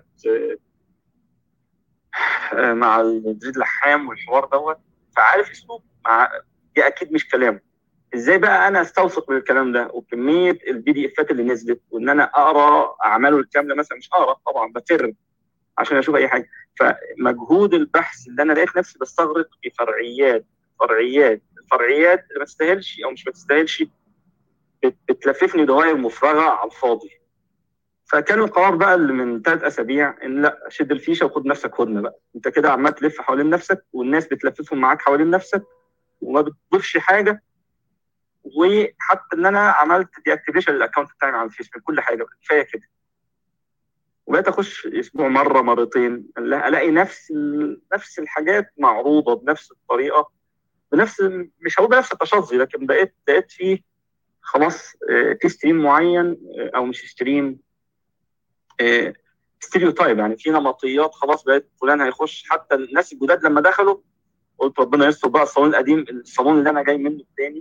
آه، مع الدريد لحام والحوار دوت فعارف اسلوب مع دي اكيد مش كلامه ازاي بقى انا استوثق من الكلام ده وكميه البي دي افات اللي نزلت وان انا اقرا اعماله الكامله مثلا مش اقرا طبعا بفر عشان اشوف اي حاجه فمجهود البحث اللي انا لقيت نفسي بستغرق في فرعيات فرعيات الفرعيات اللي ما تستاهلش او مش ما تستاهلش بت- بتلففني دوائر مفرغه على الفاضي فكان القرار بقى اللي من ثلاث اسابيع ان لا شد الفيشه وخد نفسك هدنه بقى انت كده عمال تلف حوالين نفسك والناس بتلففهم معاك حوالين نفسك وما بتضيفش حاجه وحتى ان انا عملت دي اكتيفيشن للاكونت بتاعي على الفيس من كل حاجه كفايه كده وبقيت اخش اسبوع مره مرتين لا- الاقي نفس ال- نفس الحاجات معروضه بنفس الطريقه بنفس مش هقول بنفس التشظي لكن بقيت بقيت فيه خلاص آه، في ستريم معين آه، او مش ستريم ستيريوتايب يعني في نمطيات خلاص بقت فلان هيخش حتى الناس الجداد لما دخلوا قلت ربنا يستر بقى الصالون القديم الصالون اللي انا جاي منه الثاني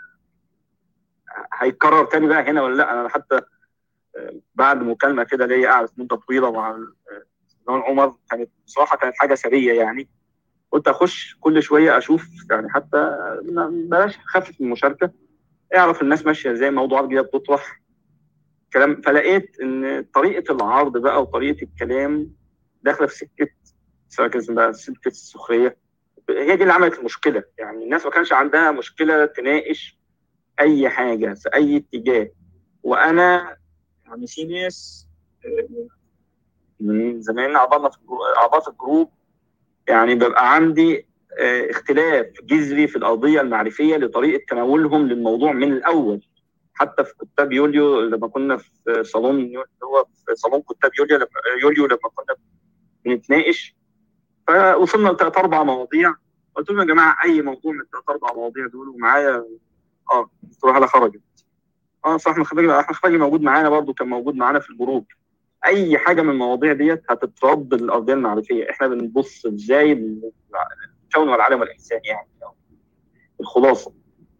هيتكرر تاني بقى هنا ولا لا انا حتى آه، بعد مكالمه كده ليا قعدت مده طويله مع ال- آه، الفنان عمر كانت بصراحه كانت حاجه سريه يعني قلت اخش كل شويه اشوف يعني حتى ما- بلاش خفف من المشاركه اعرف الناس ماشيه ازاي موضوعات جديده بتطرح كلام فلقيت ان طريقه العرض بقى وطريقه الكلام داخله في سكه سواء بقى سكه السخريه هي دي اللي عملت المشكله يعني الناس ما كانش عندها مشكله تناقش اي حاجه في اي اتجاه وانا يعني في ناس آه، من زمان اعضائنا في الجروب اعضاء في الجروب يعني ببقى عندي آه، اختلاف جذري في القضيه المعرفيه لطريقه تناولهم للموضوع من الاول حتى في كتاب يوليو لما كنا في صالون اللي هو في صالون كتاب يوليو لما يوليو لما كنا بنتناقش فوصلنا لثلاث اربع مواضيع قلت لهم يا جماعه اي موضوع من الثلاث اربع مواضيع دول ومعايا اه دكتور هلا خرجت اه صح احمد خفاجي احمد خفاجي موجود معانا برضو كان موجود معانا في الجروب اي حاجه من المواضيع ديت هتترد للارضيه المعرفيه احنا بنبص ازاي للكون والعالم والانسان يعني الخلاصه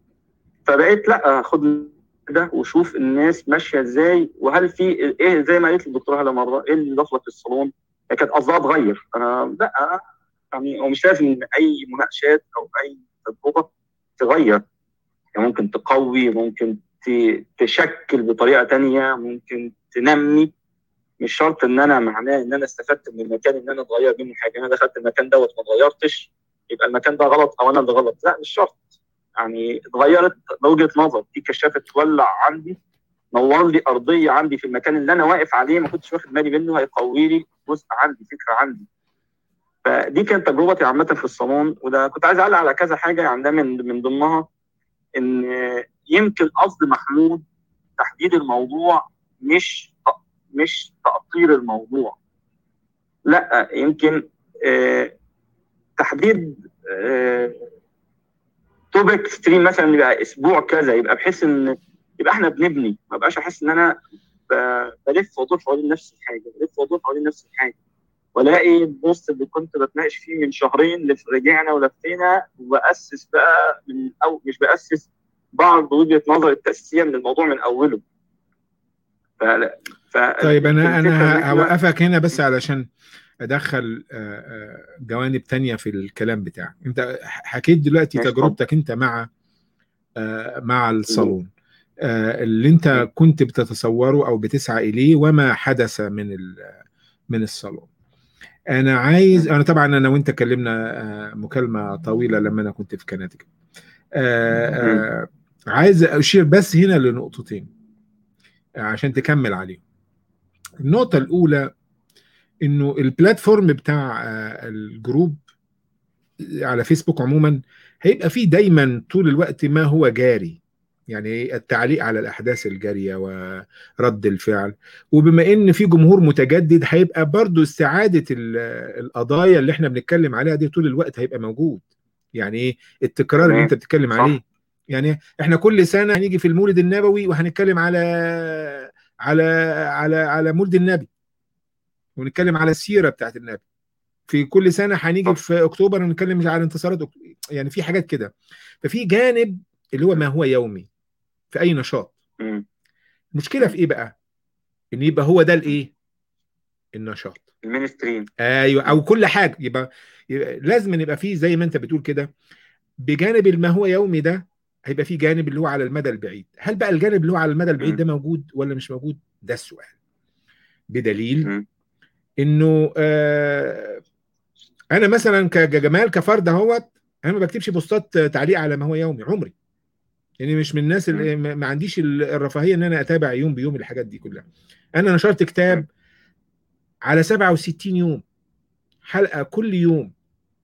فبقيت لا خد ده وشوف الناس ماشيه ازاي وهل في ايه زي ما قالت الدكتوره هلا مره ايه اللي ضاف لك الصالون هي كانت قصدها تغير انا لا يعني هو مش لازم اي مناقشات او اي تجربه تغير يعني ممكن تقوي ممكن ت- تشكل بطريقه تانية ممكن تنمي مش شرط ان انا معناه ان انا استفدت من المكان ان انا اتغير منه حاجه انا دخلت المكان دوت ما اتغيرتش يبقى المكان ده غلط او انا اللي غلط لا مش شرط يعني اتغيرت وجهه نظر في كشافه تولع عندي نور لي ارضيه عندي في المكان اللي انا واقف عليه ما كنتش واخد بالي منه هيقوي لي جزء عندي فكره عندي فدي كانت تجربتي عامه في الصالون وده كنت عايز اعلق على كذا حاجه يعني ده من من ضمنها ان يمكن قصد محمود تحديد الموضوع مش مش تأطير الموضوع لا يمكن آه، تحديد توبك ستريم مثلا يبقى اسبوع كذا يبقى بحيث ان يبقى احنا بنبني ما بقاش احس ان انا ب- بلف وادور حوالين نفس الحاجه بلف وادور حوالين نفس الحاجه والاقي البوست اللي كنت بتناقش فيه من شهرين لف- رجعنا ولفينا وباسس بقى من او مش باسس بعض وجهه نظر التاسيسيه من الموضوع من اوله ف... ف... طيب انا الفكرة إن انا إحنا- هوقفك هنا بس علشان ادخل آه، آه، جوانب تانية في الكلام بتاعك انت حكيت دلوقتي ماشي، تجربتك انت مع آه، مع الصالون آه، اللي انت كنت بتتصوره او بتسعى اليه وما حدث من ال- من الصالون انا عايز انا طبعا انا وانت كلمنا آه، مكالمه طويله لما انا كنت في كناتيكت آه، آه، عايز اشير بس هنا لنقطتين عشان تكمل عليهم النقطه الاولى انه البلاتفورم بتاع آه، الجروب على فيسبوك عموما هيبقى فيه دايما طول الوقت ما هو جاري يعني التعليق على الاحداث الجاريه ورد الفعل وبما ان في جمهور متجدد هيبقى برضو استعاده ال- القضايا اللي احنا بنتكلم عليها دي طول الوقت هيبقى موجود يعني ايه التكرار اللي تمام. انت بتتكلم صح. عليه يعني احنا كل سنه هنيجي في المولد النبوي وهنتكلم على على على على مولد النبي ونتكلم على السيره بتاعت النبي في كل سنه هنيجي في اكتوبر ونتكلم على انتصارات أكتوبر. يعني في حاجات كده ففي جانب اللي هو ما هو يومي في اي نشاط مم. المشكله في ايه بقى ان يبقى هو ده الايه النشاط المينستريم ايوه او كل حاجه يبقى, يبقى لازم يبقى فيه زي ما انت بتقول كده بجانب ما هو يومي ده هيبقى فيه جانب اللي هو على المدى البعيد هل بقى الجانب اللي هو على المدى البعيد ده موجود ولا مش موجود ده السؤال بدليل مم. انه آه انا مثلا كجمال كفرد اهوت انا ما بكتبش بوستات تعليق على ما هو يومي عمري يعني مش من الناس اللي ما ما عنديش الرفاهيه ان انا اتابع يوم بيوم الحاجات دي كلها انا نشرت كتاب على 67 يوم حلقه كل يوم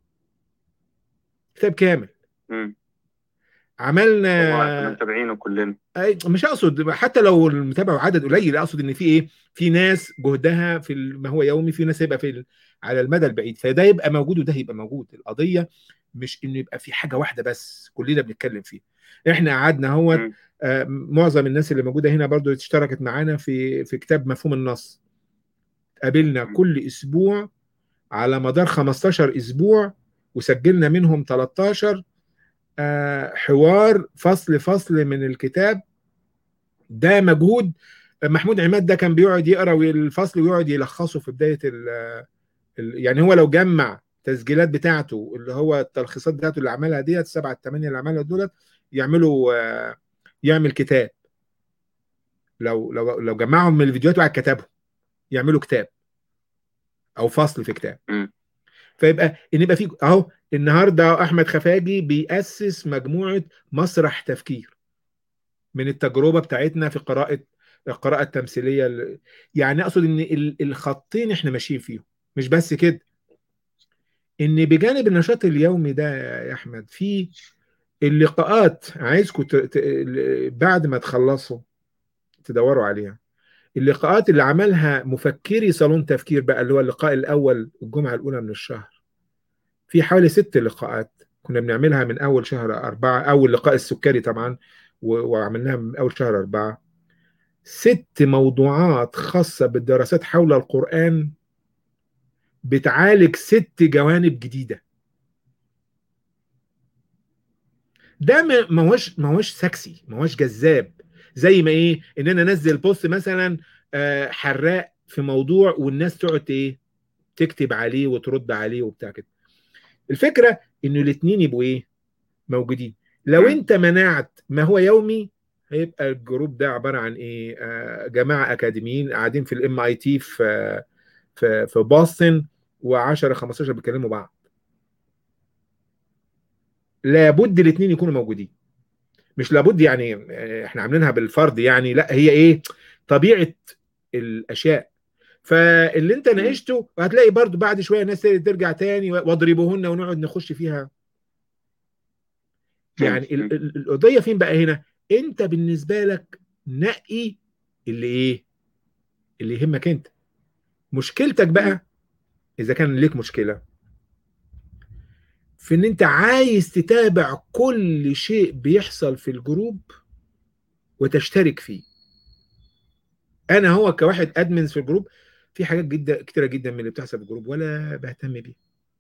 كتاب كامل مم. عملنا طبعا احنا متابعينه كلنا أي مش اقصد حتى لو المتابع عدد قليل اقصد ان في ايه في ناس جهدها في ال- ما هو يومي في ناس هيبقى في ال- على المدى البعيد فده يبقى موجود وده يبقى موجود القضيه مش انه يبقى في حاجه واحده بس كلنا بنتكلم فيها احنا قعدنا هو مم. آه، معظم الناس اللي موجوده هنا برضو اشتركت معانا في في كتاب مفهوم النص قابلنا مم. كل اسبوع على مدار 15 اسبوع وسجلنا منهم 13 آه، حوار فصل فصل من الكتاب ده مجهود محمود عماد ده كان بيقعد يقرا الفصل ويقعد يلخصه في بدايه ال ال- يعني هو لو جمع تسجيلات بتاعته اللي هو التلخيصات بتاعته اللي عملها ديت السبعه الثمانيه اللي عملها دولت يعملوا آه، يعمل كتاب لو لو لو جمعهم من الفيديوهات وقعد كتبهم يعملوا كتاب او فصل في كتاب مم. فيبقى ان يبقى في اهو النهارده احمد خفاجي بيأسس مجموعه مسرح تفكير من التجربه بتاعتنا في قراءه القراءه التمثيليه ال- يعني اقصد ان ال- الخطين احنا ماشيين فيهم مش بس كده ان بجانب النشاط اليومي ده يا احمد في اللقاءات عايزكم ت- ت- بعد ما تخلصوا تدوروا عليها اللقاءات اللي عملها مفكري صالون تفكير بقى اللي هو اللقاء الاول الجمعه الاولى من الشهر في حوالي ست لقاءات كنا بنعملها من اول شهر أربعة اول لقاء السكري طبعا و- وعملناها من اول شهر أربعة ست موضوعات خاصة بالدراسات حول القرآن بتعالج ست جوانب جديدة ده ما ما هوش ما هوش سكسي ما هوش جذاب زي ما ايه ان انا انزل بوست مثلا آه، حراق في موضوع والناس تقعد ايه تكتب عليه وترد عليه وبتاع كده الفكره انه الاثنين يبقوا ايه موجودين لو مم. انت منعت ما هو يومي هيبقى الجروب ده عباره عن ايه آه، جماعه اكاديميين قاعدين في الام اي تي في في في بoston و10 15 بيكلموا بعض لابد الاثنين يكونوا موجودين مش لابد يعني آه، احنا عاملينها بالفرض يعني لا هي ايه طبيعه الاشياء فاللي انت ناقشته هتلاقي برضو بعد شويه ناس ترجع تاني واضربوهن ونقعد نخش فيها يعني ال- ال- القضيه فين بقى هنا انت بالنسبه لك نقي اللي ايه اللي يهمك انت مشكلتك بقى اذا كان ليك مشكله في ان انت عايز تتابع كل شيء بيحصل في الجروب وتشترك فيه انا هو كواحد ادمنز في الجروب في حاجات جدا كتيره جدا من اللي بتحصل في الجروب ولا بهتم بيها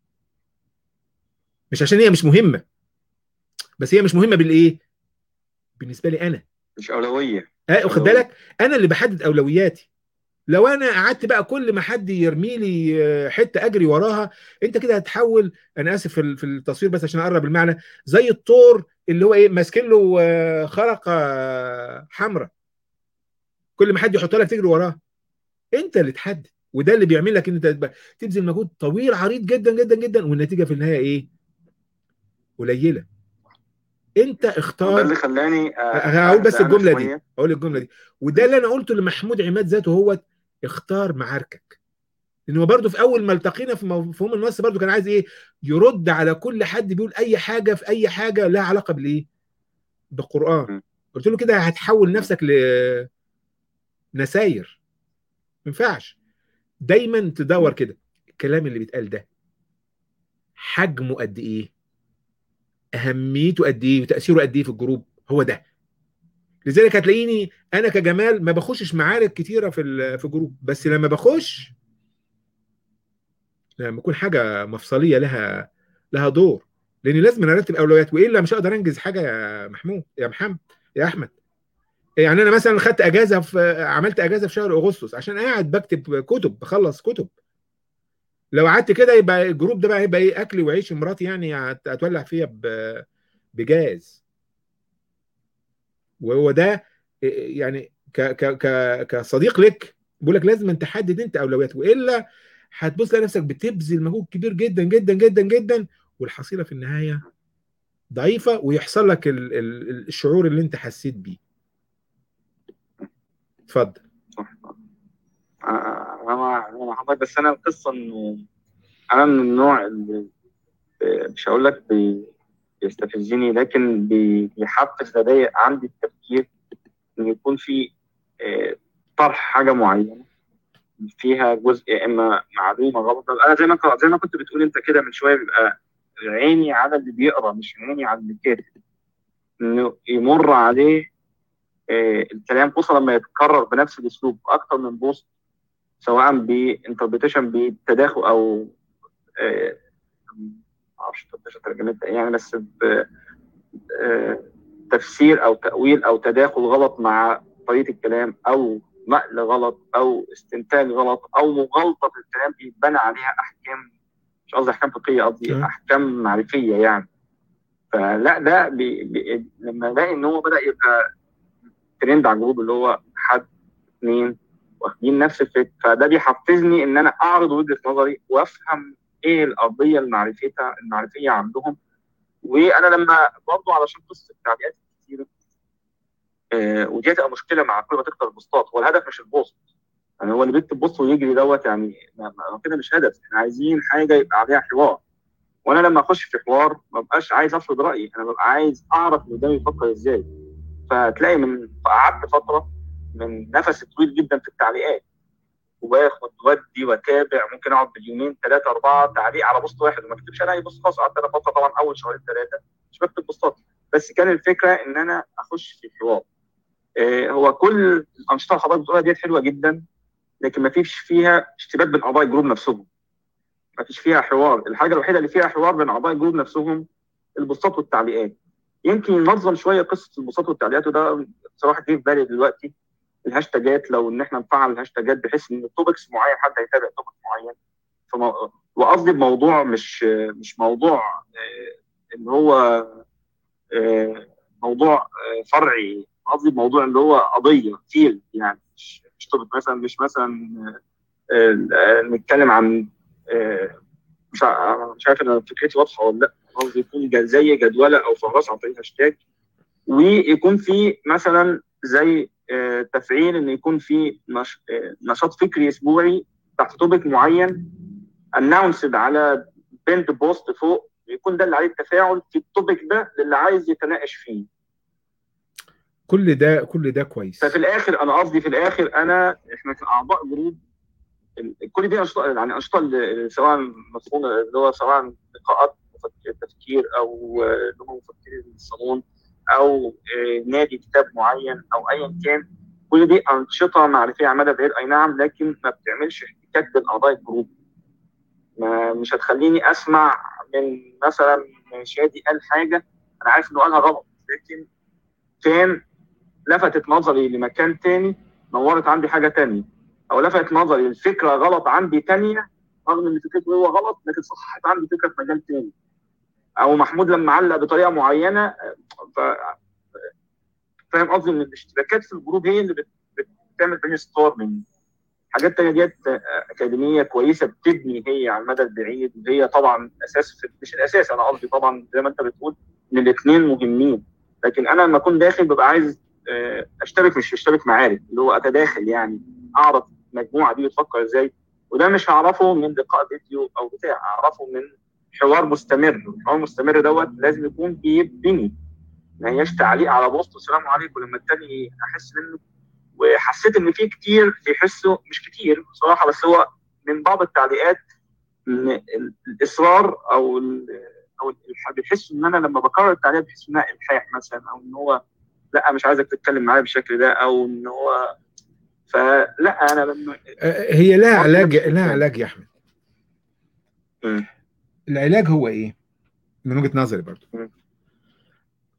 مش عشان هي مش مهمه بس هي مش مهمه بالايه بالنسبه لي انا مش اولويه اه واخد بالك انا اللي بحدد اولوياتي لو انا قعدت بقى كل ما حد يرمي لي آه، حته اجري وراها انت كده هتحول انا اسف في ال- في التصوير بس عشان اقرب المعنى زي الطور اللي هو ايه ماسكين له آه، خرقه حمراء كل ما حد يحط لك تجري وراها انت اللي تحدد وده اللي بيعمل لك ان انت تبقى تبذل مجهود طويل عريض جدا جدا جدا والنتيجه في النهايه ايه؟ قليله انت ده اختار اللي خلاني آه، هقول بس أهدى أنا الجمله دي شوية. اقول الجمله دي وده اللي انا قلته لمحمود عماد ذاته هو اختار معاركك لان هو برضه في اول ما التقينا في مفهوم النص برضه كان عايز ايه يرد على كل حد بيقول اي حاجه في اي حاجه لها علاقه بالايه بالقران م. قلت له كده هتحول نفسك لنساير ما ينفعش دايما تدور كده الكلام اللي بيتقال ده حجمه قد ايه اهميته قد ايه وتاثيره قد ايه في الجروب هو ده لذلك هتلاقيني انا كجمال ما بخشش معارك كتيره في ال- في جروب بس لما بخش لما يكون حاجه مفصليه لها لها دور لان لازم ارتب اولويات والا مش هقدر انجز حاجه يا محمود يا محمد يا احمد يعني انا مثلا خدت اجازه في عملت اجازه في شهر اغسطس عشان قاعد بكتب كتب بخلص كتب لو قعدت كده يبقى الجروب ده بقى هيبقى ايه اكل وعيش مراتي يعني هت- هتولع فيها ب- بجاز وهو ده يعني ك ك ك كصديق لك بقول لك لازم أن تحدد انت اولوياتك والا هتبص تلاقي نفسك بتبذل مجهود كبير جدا جدا جدا جدا والحصيله في النهايه ضعيفه ويحصل لك ال ال الشعور اللي انت حسيت بيه اتفضل صح آه، انا مع انا مع حضرتك بس انا القصه انه انا من النوع اللي آه، مش هقول لك بي- بيستفزني لكن بي- بيحفز لدي عندي التفكير ان يكون في آه، طرح حاجه معينه فيها جزء يا اما معلومه غلط انا زي ما ك- زي ما كنت بتقول انت كده من شويه بيبقى عيني على اللي بيقرا مش عيني على اللي كاتب انه يمر عليه آه، الكلام خصوصا لما يتكرر بنفس الاسلوب اكتر من بوست سواء بانتربريتيشن بتداخل او آه، معرفش interpretation ترجمتها إيه يعني بس ب- آه، تفسير او تاويل او تداخل غلط مع طريقه الكلام او نقل غلط او استنتاج غلط او مغالطه في الكلام يتبنى عليها احكام مش قصدي احكام فقهيه قصدي آه. احكام معرفيه يعني فلا ده بي بي لما الاقي ان هو بدا يبقى ترند على الجروب اللي هو حد اثنين واخدين نفس الفكر فده بيحفزني ان انا اعرض وجهه نظري وافهم ايه القضيه المعرفيه المعرفيه عندهم وانا لما برضه علشان قصه التعليقات الكتيره آه ودي هتبقى مشكله مع كل ما تكتر البوستات هو الهدف مش البوست يعني هو اللي بيكتب بوست ويجري دوت يعني ما- ما- كده مش هدف احنا عايزين حاجه يبقى عليها حوار وانا لما اخش في حوار ما ببقاش عايز افرض رايي انا ببقى عايز اعرف اللي قدامي بيفكر ازاي فتلاقي من قعدت فتره من نفس طويل جدا في التعليقات واخد ودي واتابع ممكن اقعد باليومين ثلاثه اربعه تعليق على بوست واحد وما اكتبش انا اي بوست خاص قعدت انا فتره طبعا اول شهرين ثلاثه مش بكتب بوستات بس كان الفكره ان انا اخش في حوار آه، هو كل الانشطه اللي حضرتك بتقولها ديت حلوه جدا لكن ما فيش فيها اشتباك بين اعضاء الجروب نفسهم ما فيش فيها حوار الحاجه الوحيده اللي فيها حوار بين اعضاء الجروب نفسهم البوستات والتعليقات يمكن ينظم شويه قصه البوستات والتعليقات وده بصراحه جه في بالي دلوقتي الهاشتاجات لو ان احنا نفعل الهاشتاجات بحيث ان توبكس معين حد هيتابع توبك معين فمو... وقصدي بموضوع مش مش موضوع آه، اللي هو آه، موضوع آه، فرعي قصدي بموضوع اللي هو قضيه فيل يعني مش مش توبك مثلا مش مثلا آه، آه، نتكلم عن آه، مش ع- مش عارف انا فكرتي واضحه ولا لا قصدي يكون جا- زي جدوله او فهرس عن طريق هاشتاج ويكون في مثلا زي آه، تفعيل ان يكون في نش- آه، نشاط فكري اسبوعي تحت توبك معين اناونسد على بيند بوست فوق يكون ده اللي عليه التفاعل في التوبك ده للي عايز يتناقش فيه كل ده كل ده كويس ففي الاخر انا قصدي في الاخر انا احنا كاعضاء جروب ال- كل دي انشطه يعني انشطه اللي- سواء مفهوم اللي هو سواء لقاءات مفكر تفكير او آه، اللي هم مفكرين الصالون او آه، نادي كتاب معين او ايا كان كل دي انشطه معرفيه على مدى بعيد اي نعم لكن ما بتعملش احتكاك بين اعضاء الجروب ما مش هتخليني اسمع من مثلا شادي قال حاجه انا عارف انه قالها غلط لكن كان لفتت نظري لمكان تاني نورت عندي حاجه تانية او لفتت نظري الفكره غلط عندي تانية رغم ان فكرته هو غلط لكن صححت عندي فكره في مجال تاني او محمود لما علق بطريقه معينه ف... فاهم قصدي ان الاشتباكات في الجروب هي اللي بت... بتعمل برين ستورمنج حاجات تانية ديت اكاديميه كويسه بتبني هي على المدى البعيد وهي طبعا اساس في... مش الاساس انا قصدي طبعا زي ما انت بتقول ان الاثنين مهمين لكن انا لما اكون داخل ببقى عايز آه، اشترك مش اشترك معارف اللي هو اتداخل يعني اعرف المجموعه دي بتفكر ازاي وده مش هعرفه من لقاء فيديو او بتاع اعرفه من حوار مستمر الحوار المستمر دوت لازم يكون بيبني ما هياش تعليق على بوست والسلام عليكم لما التاني احس منه وحسيت ان في كتير بيحسوا مش كتير بصراحه بس هو من بعض التعليقات ان ال- الاصرار او ال او ال- بيحسوا ان انا لما بكرر التعليق بيحسوا انها الحاح مثلا او ان هو لا مش عايزك تتكلم معايا بالشكل ده او ان هو فلا انا لما آه، هي لها برضه علاج نفس لها الكلام. علاج يا احمد مم. العلاج هو ايه من وجهة نظري برضو مم.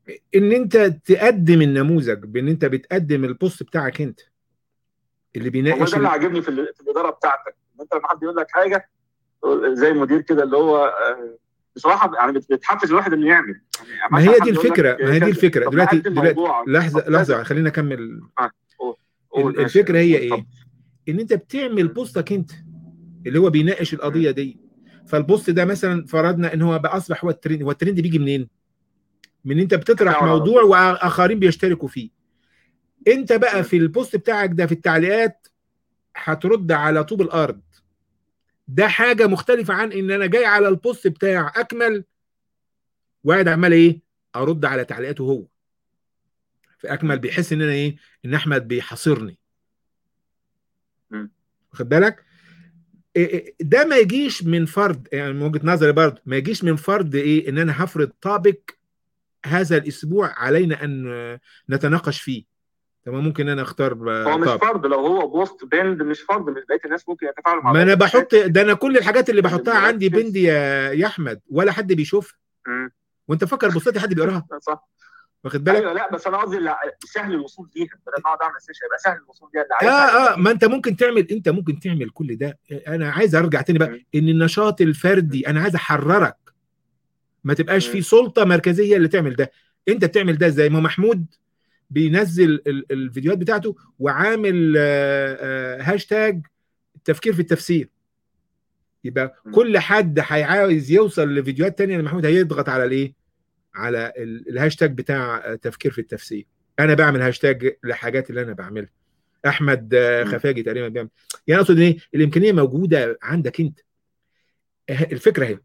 ان انت تقدم النموذج بان انت بتقدم البوست بتاعك انت اللي هو بيناقش ده اللي عاجبني في, ال- في الاداره بتاعتك ان انت لما حد يقول لك حاجه زي المدير كده اللي هو آه، بصراحه يعني بت- بتحفز الواحد انه يعمل يعني ما مثلا هي حد دي يقول لك الفكره ما هي دي كذا. الفكره طب دلوقتي نقدم دلوقتي موضوع. لحظه طب لحظه كذا. خلينا اكمل قول ال- ماشي. الفكره هي قول، ايه اتفضل. ان انت بتعمل بوستك انت اللي هو بيناقش القضيه دي فالبوست ده مثلا فرضنا ان هو بقى اصبح هو الترند هو الترند بيجي منين من انت بتطرح تفاعل على موضوع طول. واخرين بيشتركوا فيه انت بقى مم. في البوست بتاعك ده في التعليقات هترد على طوب الارض ده حاجه مختلفه عن ان انا جاي على البوست بتاع اكمل وقاعد عمال ايه ارد على تعليقاته هو في اكمل بيحس ان انا ايه ان احمد بيحاصرني مم. واخد بالك إيه إيه ده ما يجيش من فرد يعني من وجهه نظري برضه ما يجيش من فرد ايه ان انا هفرض طابق هذا الاسبوع علينا ان نتناقش فيه تمام ممكن انا اختار هو مش طابق فرض لو هو بوست بند مش فرض مش بقيه الناس ممكن يتفاعلوا مع ما انا بعض. بحط ده انا كل الحاجات اللي بحطها اللي عندي مركز. بندي يا يا احمد ولا حد بيشوفها مم. وانت فاكر بوستاتي حد بيقراها صح واخد بالك ايوه لا بس انا قصدي لا، سهل الوصول ليها بدل ما اقعد اعمل سيشن يبقى سهل الوصول ليها اللي عايزها اه اه ما انت ممكن تعمل انت ممكن تعمل كل ده انا عايز ارجع تاني بقى مم. ان النشاط الفردي انا عايز احررك ما تبقاش مم. في سلطه مركزيه اللي تعمل ده انت بتعمل ده ازاي ما هو محمود بينزل ال- الفيديوهات بتاعته وعامل آه، آه، هاشتاج التفكير في التفسير يبقى مم. كل حد هيعايز يوصل لفيديوهات تانية لمحمود هيضغط على الايه على ال- الهاشتاج بتاع آه، تفكير في التفسير انا بعمل هاشتاج لحاجات اللي انا بعملها احمد آه، مم. خفاجي تقريبا بيعمل يعني اقصد ايه الامكانيه موجوده عندك انت اه، الفكره اهي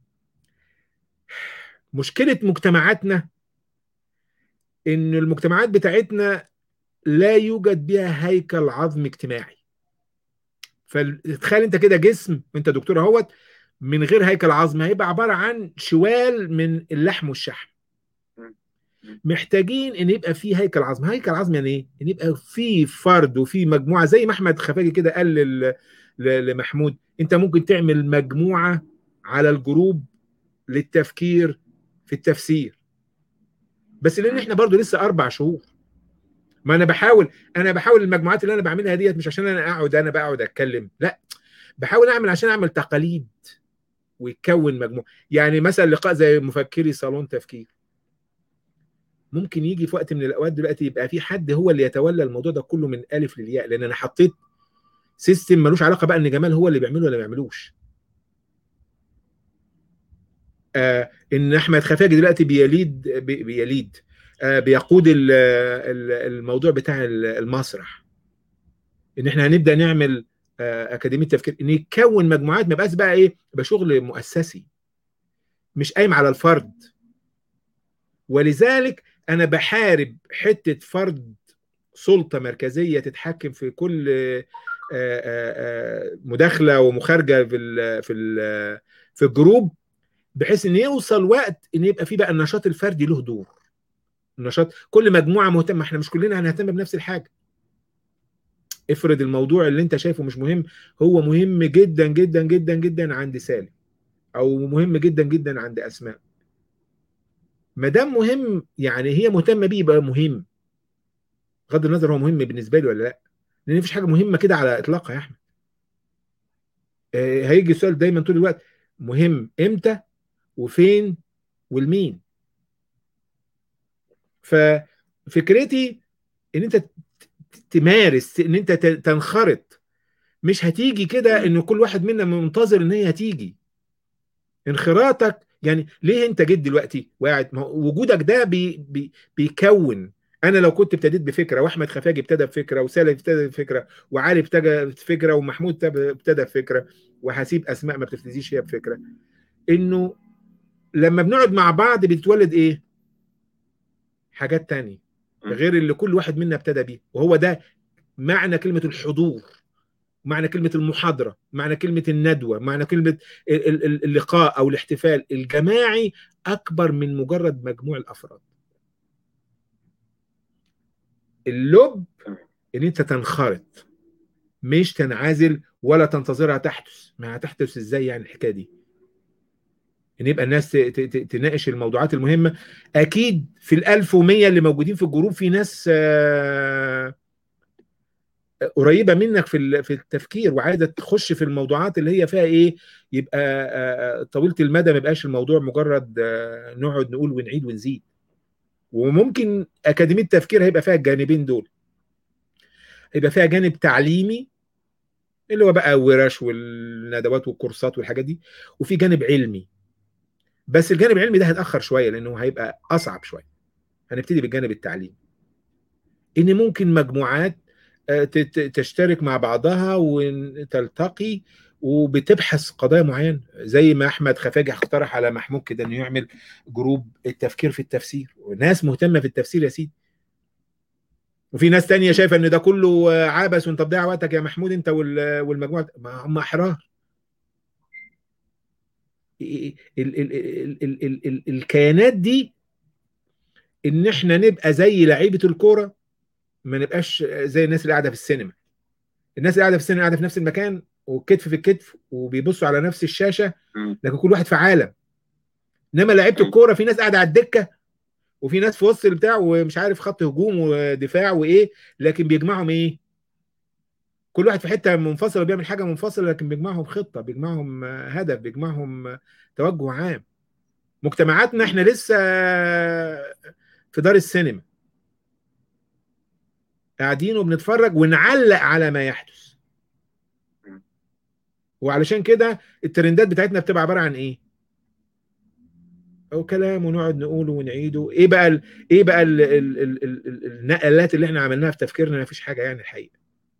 مشكله مجتمعاتنا ان المجتمعات بتاعتنا لا يوجد بها هيكل عظمي اجتماعي فتخيل انت كده جسم انت دكتور اهوت من غير هيكل عظمي هيبقى عباره عن شوال من اللحم والشحم محتاجين ان يبقى في هيكل عظمي هيكل عظمي يعني ايه ان يبقى في فرد وفي مجموعه زي ما احمد خفاجي كده قال لل- ل- لمحمود انت ممكن تعمل مجموعه على الجروب للتفكير في التفسير بس لان احنا برضو لسه اربع شهور ما انا بحاول انا بحاول المجموعات اللي انا بعملها ديت مش عشان انا اقعد انا بقعد اتكلم لا بحاول اعمل عشان اعمل تقاليد ويتكون مجموعه يعني مثلا لقاء زي مفكري صالون تفكير ممكن يجي في وقت من الاوقات دلوقتي يبقى في حد هو اللي يتولى الموضوع ده كله من الف للياء لان انا حطيت سيستم ملوش علاقه بقى ان جمال هو اللي بيعمله ولا ما بيعملوش آه ان احمد خفاجي دلوقتي بيليد بي- بيليد آه بيقود ال- ال- الموضوع بتاع ال- المسرح ان احنا هنبدا نعمل آه اكاديميه تفكير ان يتكون مجموعات ما يبقاش بقى ايه يبقى شغل مؤسسي مش قايم على الفرد ولذلك انا بحارب حته فرد سلطه مركزيه تتحكم في كل آه، آه، آه، مداخله ومخارجه في ال في ال في الجروب بحيث ان يوصل وقت ان يبقى في بقى النشاط الفردي له دور النشاط كل مجموعه مهتمه احنا مش كلنا هنهتم بنفس الحاجه افرض الموضوع اللي انت شايفه مش مهم هو مهم جدا جدا جدا جدا عند سالم او مهم جدا جدا عند اسماء ما دام مهم يعني هي مهتمه بيه يبقى مهم بغض النظر هو مهم بالنسبه لي ولا لا لان مفيش حاجه مهمه كده على اطلاقها يا احمد آه، هيجي السؤال دايما طول الوقت مهم امتى وفين والمين ففكرتي ان انت ت- تمارس ان انت ت- تنخرط مش هتيجي كده ان كل واحد منا منتظر ان هي هتيجي انخراطك يعني ليه انت جيت دلوقتي وقاعد ما هو وجودك ده بي بي بيكون انا لو كنت ابتديت بفكره واحمد خفاجي ابتدى بفكره وسالم ابتدى بفكره وعلي ابتدى بفكره ومحمود تب- ابتدى بفكره وهسيب اسماء ما بتبتديش هي بفكره انه لما بنقعد مع بعض بتتولد ايه حاجات تانية م. غير اللي كل واحد منا ابتدى بيه وهو ده معنى كلمة الحضور معنى كلمة المحاضرة معنى كلمة الندوة معنى كلمة ال- ال- ال- اللقاء أو الاحتفال الجماعي أكبر من مجرد مجموع الأفراد اللب ان انت تنخرط مش تنعزل ولا تنتظرها تحدث ما هتحدث ازاي يعني الحكايه دي ان يبقى الناس ت- ت- ت- تناقش الموضوعات المهمه اكيد في ال 1100 اللي موجودين في الجروب في ناس آه، قريبه منك في ال- في التفكير وعايزه تخش في الموضوعات اللي هي فيها ايه يبقى آه، آه، طويله المدى ما يبقاش الموضوع مجرد آه، نقعد نقول ونعيد ونزيد وممكن اكاديميه التفكير هيبقى فيها الجانبين دول هيبقى فيها جانب تعليمي اللي هو بقى ورش والندوات والكورسات والحاجات دي وفي جانب علمي بس الجانب العلمي ده هيتاخر شويه لانه هيبقى اصعب شويه هنبتدي بالجانب التعليمي ان ممكن مجموعات آه، ت- ت- تشترك مع بعضها وتلتقي وبتبحث قضايا معينه زي ما احمد خفاجي اقترح على محمود كده انه يعمل جروب التفكير في التفسير وناس مهتمه في التفسير يا سيدي وفي ناس تانية شايفه ان ده كله آه، عبث وانت بتضيع وقتك يا محمود انت وال- والمجموعه ما هم احرار ال ال ال ال ال ال ال الكيانات دي ان احنا نبقى زي لعيبه الكوره ما نبقاش زي الناس اللي قاعده في السينما الناس اللي قاعده في السينما قاعده في نفس المكان والكتف في الكتف وبيبصوا على نفس الشاشه مم. لكن كل واحد في عالم انما لعيبه مم. الكوره في ناس قاعده على الدكه وفي ناس في وسط البتاع ومش عارف خط هجوم ودفاع وايه لكن بيجمعهم ايه كل واحد في حته منفصله بيعمل حاجه منفصله لكن بيجمعهم خطه بيجمعهم آه، هدف بيجمعهم آه، توجه عام مجتمعاتنا احنا لسه في دار السينما قاعدين وبنتفرج ونعلق على ما يحدث وعلشان كده الترندات بتاعتنا بتبقى عباره عن ايه؟ او كلام ونقعد نقوله ونعيده ايه بقى ال ايه بقى ال ال ال ال ال النقلات اللي احنا عملناها في تفكيرنا ما فيش حاجه يعني الحقيقه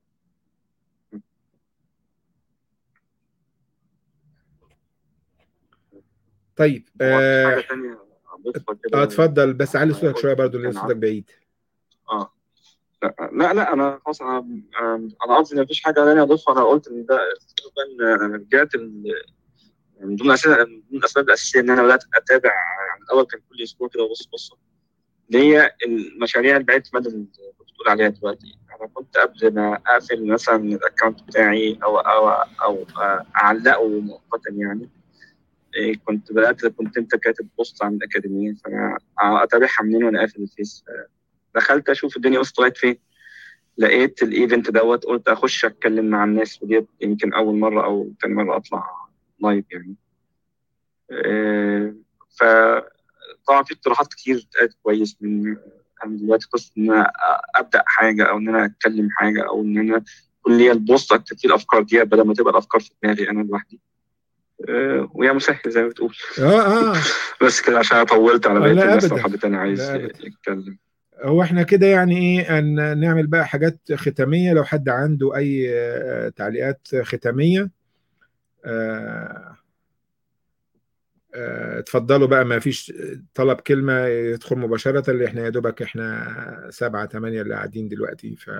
طيب هو اه حاجة تانية أضيفها كده آه، اتفضل بس علي صوتك قلت شويه برضو لان كان صوتك بعيد اه لا لا لا انا خلاص انا انا قصدي مفيش حاجه تانية اضيفها انا قلت ان ده تقريبا انا رجعت ال- من ضمن الاسباب من ضمن الاسباب الاساسيه ان انا بدات اتابع يعني الاول كان كل اسبوع كده بص بص اللي هي المشاريع اللي بعيد مدى اللي كنت بتقول عليها دلوقتي انا كنت قبل ما اقفل مثلا الاكونت بتاعي او او او اعلقه مؤقتا يعني إيه، كنت بدات كنت انت كاتب بوست عن الاكاديميه فانا اتابعها منين وانا قافل الفيس دخلت اشوف الدنيا وصلت لغايه فين لقيت الايفنت دوت قلت اخش اتكلم مع الناس وديت يمكن اول مره او تاني مره اطلع لايف يعني آه، فطبعا في اقتراحات كتير اتقالت كويس من انا دلوقتي قصه ان انا ابدا حاجه او ان انا اتكلم حاجه او ان انا يكون ليا البوست اكتب فيه الافكار دي بدل ما تبقى الافكار في دماغي انا لوحدي آه، ويا مسهل زي ما بتقول اه اه بس كده عشان انا طولت على آه، بقيه لا الناس لو أبداً. حد تاني عايز لا أبداً. يتكلم هو احنا كده يعني ايه ان نعمل بقى حاجات ختاميه لو حد عنده اي آه، تعليقات ختاميه آه، آه، اتفضلوا بقى ما فيش طلب كلمه يدخل مباشره اللي احنا يا دوبك احنا سبعة ثمانية اللي قاعدين دلوقتي ف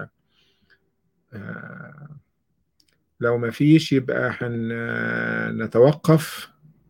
آه، لو ما فيش يبقى هنتوقف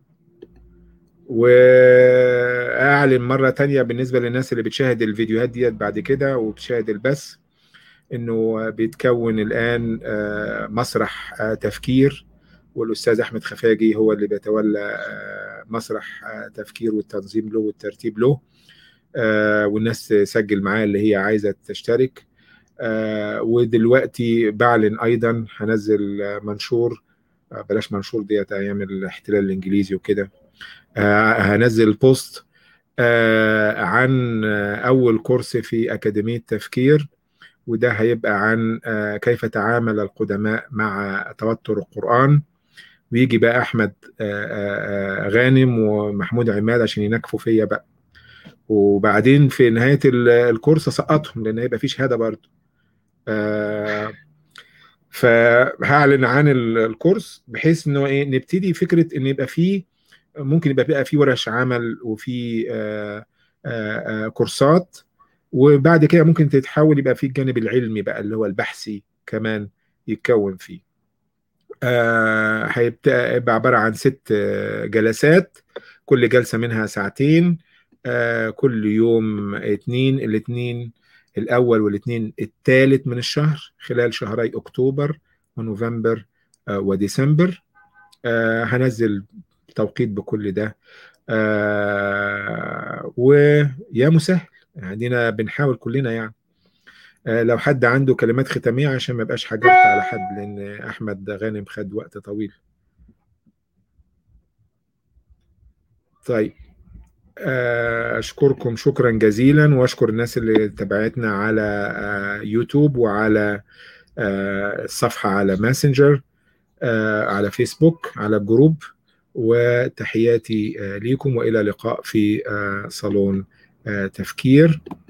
واعلن مره تانية بالنسبه للناس اللي بتشاهد الفيديوهات ديت بعد كده وبتشاهد البث انه بيتكون الان آه، مسرح آه، تفكير والاستاذ احمد خفاجي هو اللي بيتولى آه، مسرح آه، تفكير والتنظيم له والترتيب له آه، والناس تسجل معاه اللي هي عايزه تشترك آه، ودلوقتي بعلن ايضا هنزل آه، منشور آه، بلاش منشور ديت ايام الاحتلال الانجليزي وكده آه، هنزل بوست آه، عن آه، اول كورس في اكاديميه تفكير وده هيبقى عن آه، كيف تعامل القدماء مع توتر القرآن ويجي بقى أحمد آه، آه، آه، غانم ومحمود عماد عشان ينكفوا فيا بقى وبعدين في نهاية ال- الكورس أسقطهم لأن هيبقى في شهادة برضه آه، فهعلن عن ال- الكورس بحيث انه ايه نبتدي فكره ان يبقى فيه ممكن يبقى بقى في ورش عمل وفي آه، آه، آه، كورسات وبعد كده ممكن تتحول يبقى في الجانب العلمي بقى اللي هو البحثي كمان يتكون فيه آه، هيبقى يبقى عبارة عن ست آه، جلسات كل جلسة منها ساعتين آه، كل يوم اتنين الاتنين الأول والاثنين الثالث من الشهر خلال شهري أكتوبر ونوفمبر آه، وديسمبر آه، هنزل التوقيت بكل ده آه ويا مسهل عندنا بنحاول كلنا يعني آه لو حد عنده كلمات ختامية عشان ما يبقاش حجرت على حد لأن أحمد غانم خد وقت طويل طيب أشكركم شكرا جزيلا وأشكر الناس اللي تابعتنا على يوتيوب وعلى الصفحة على ماسنجر على فيسبوك على الجروب وتحياتي ليكم وإلى لقاء في صالون تفكير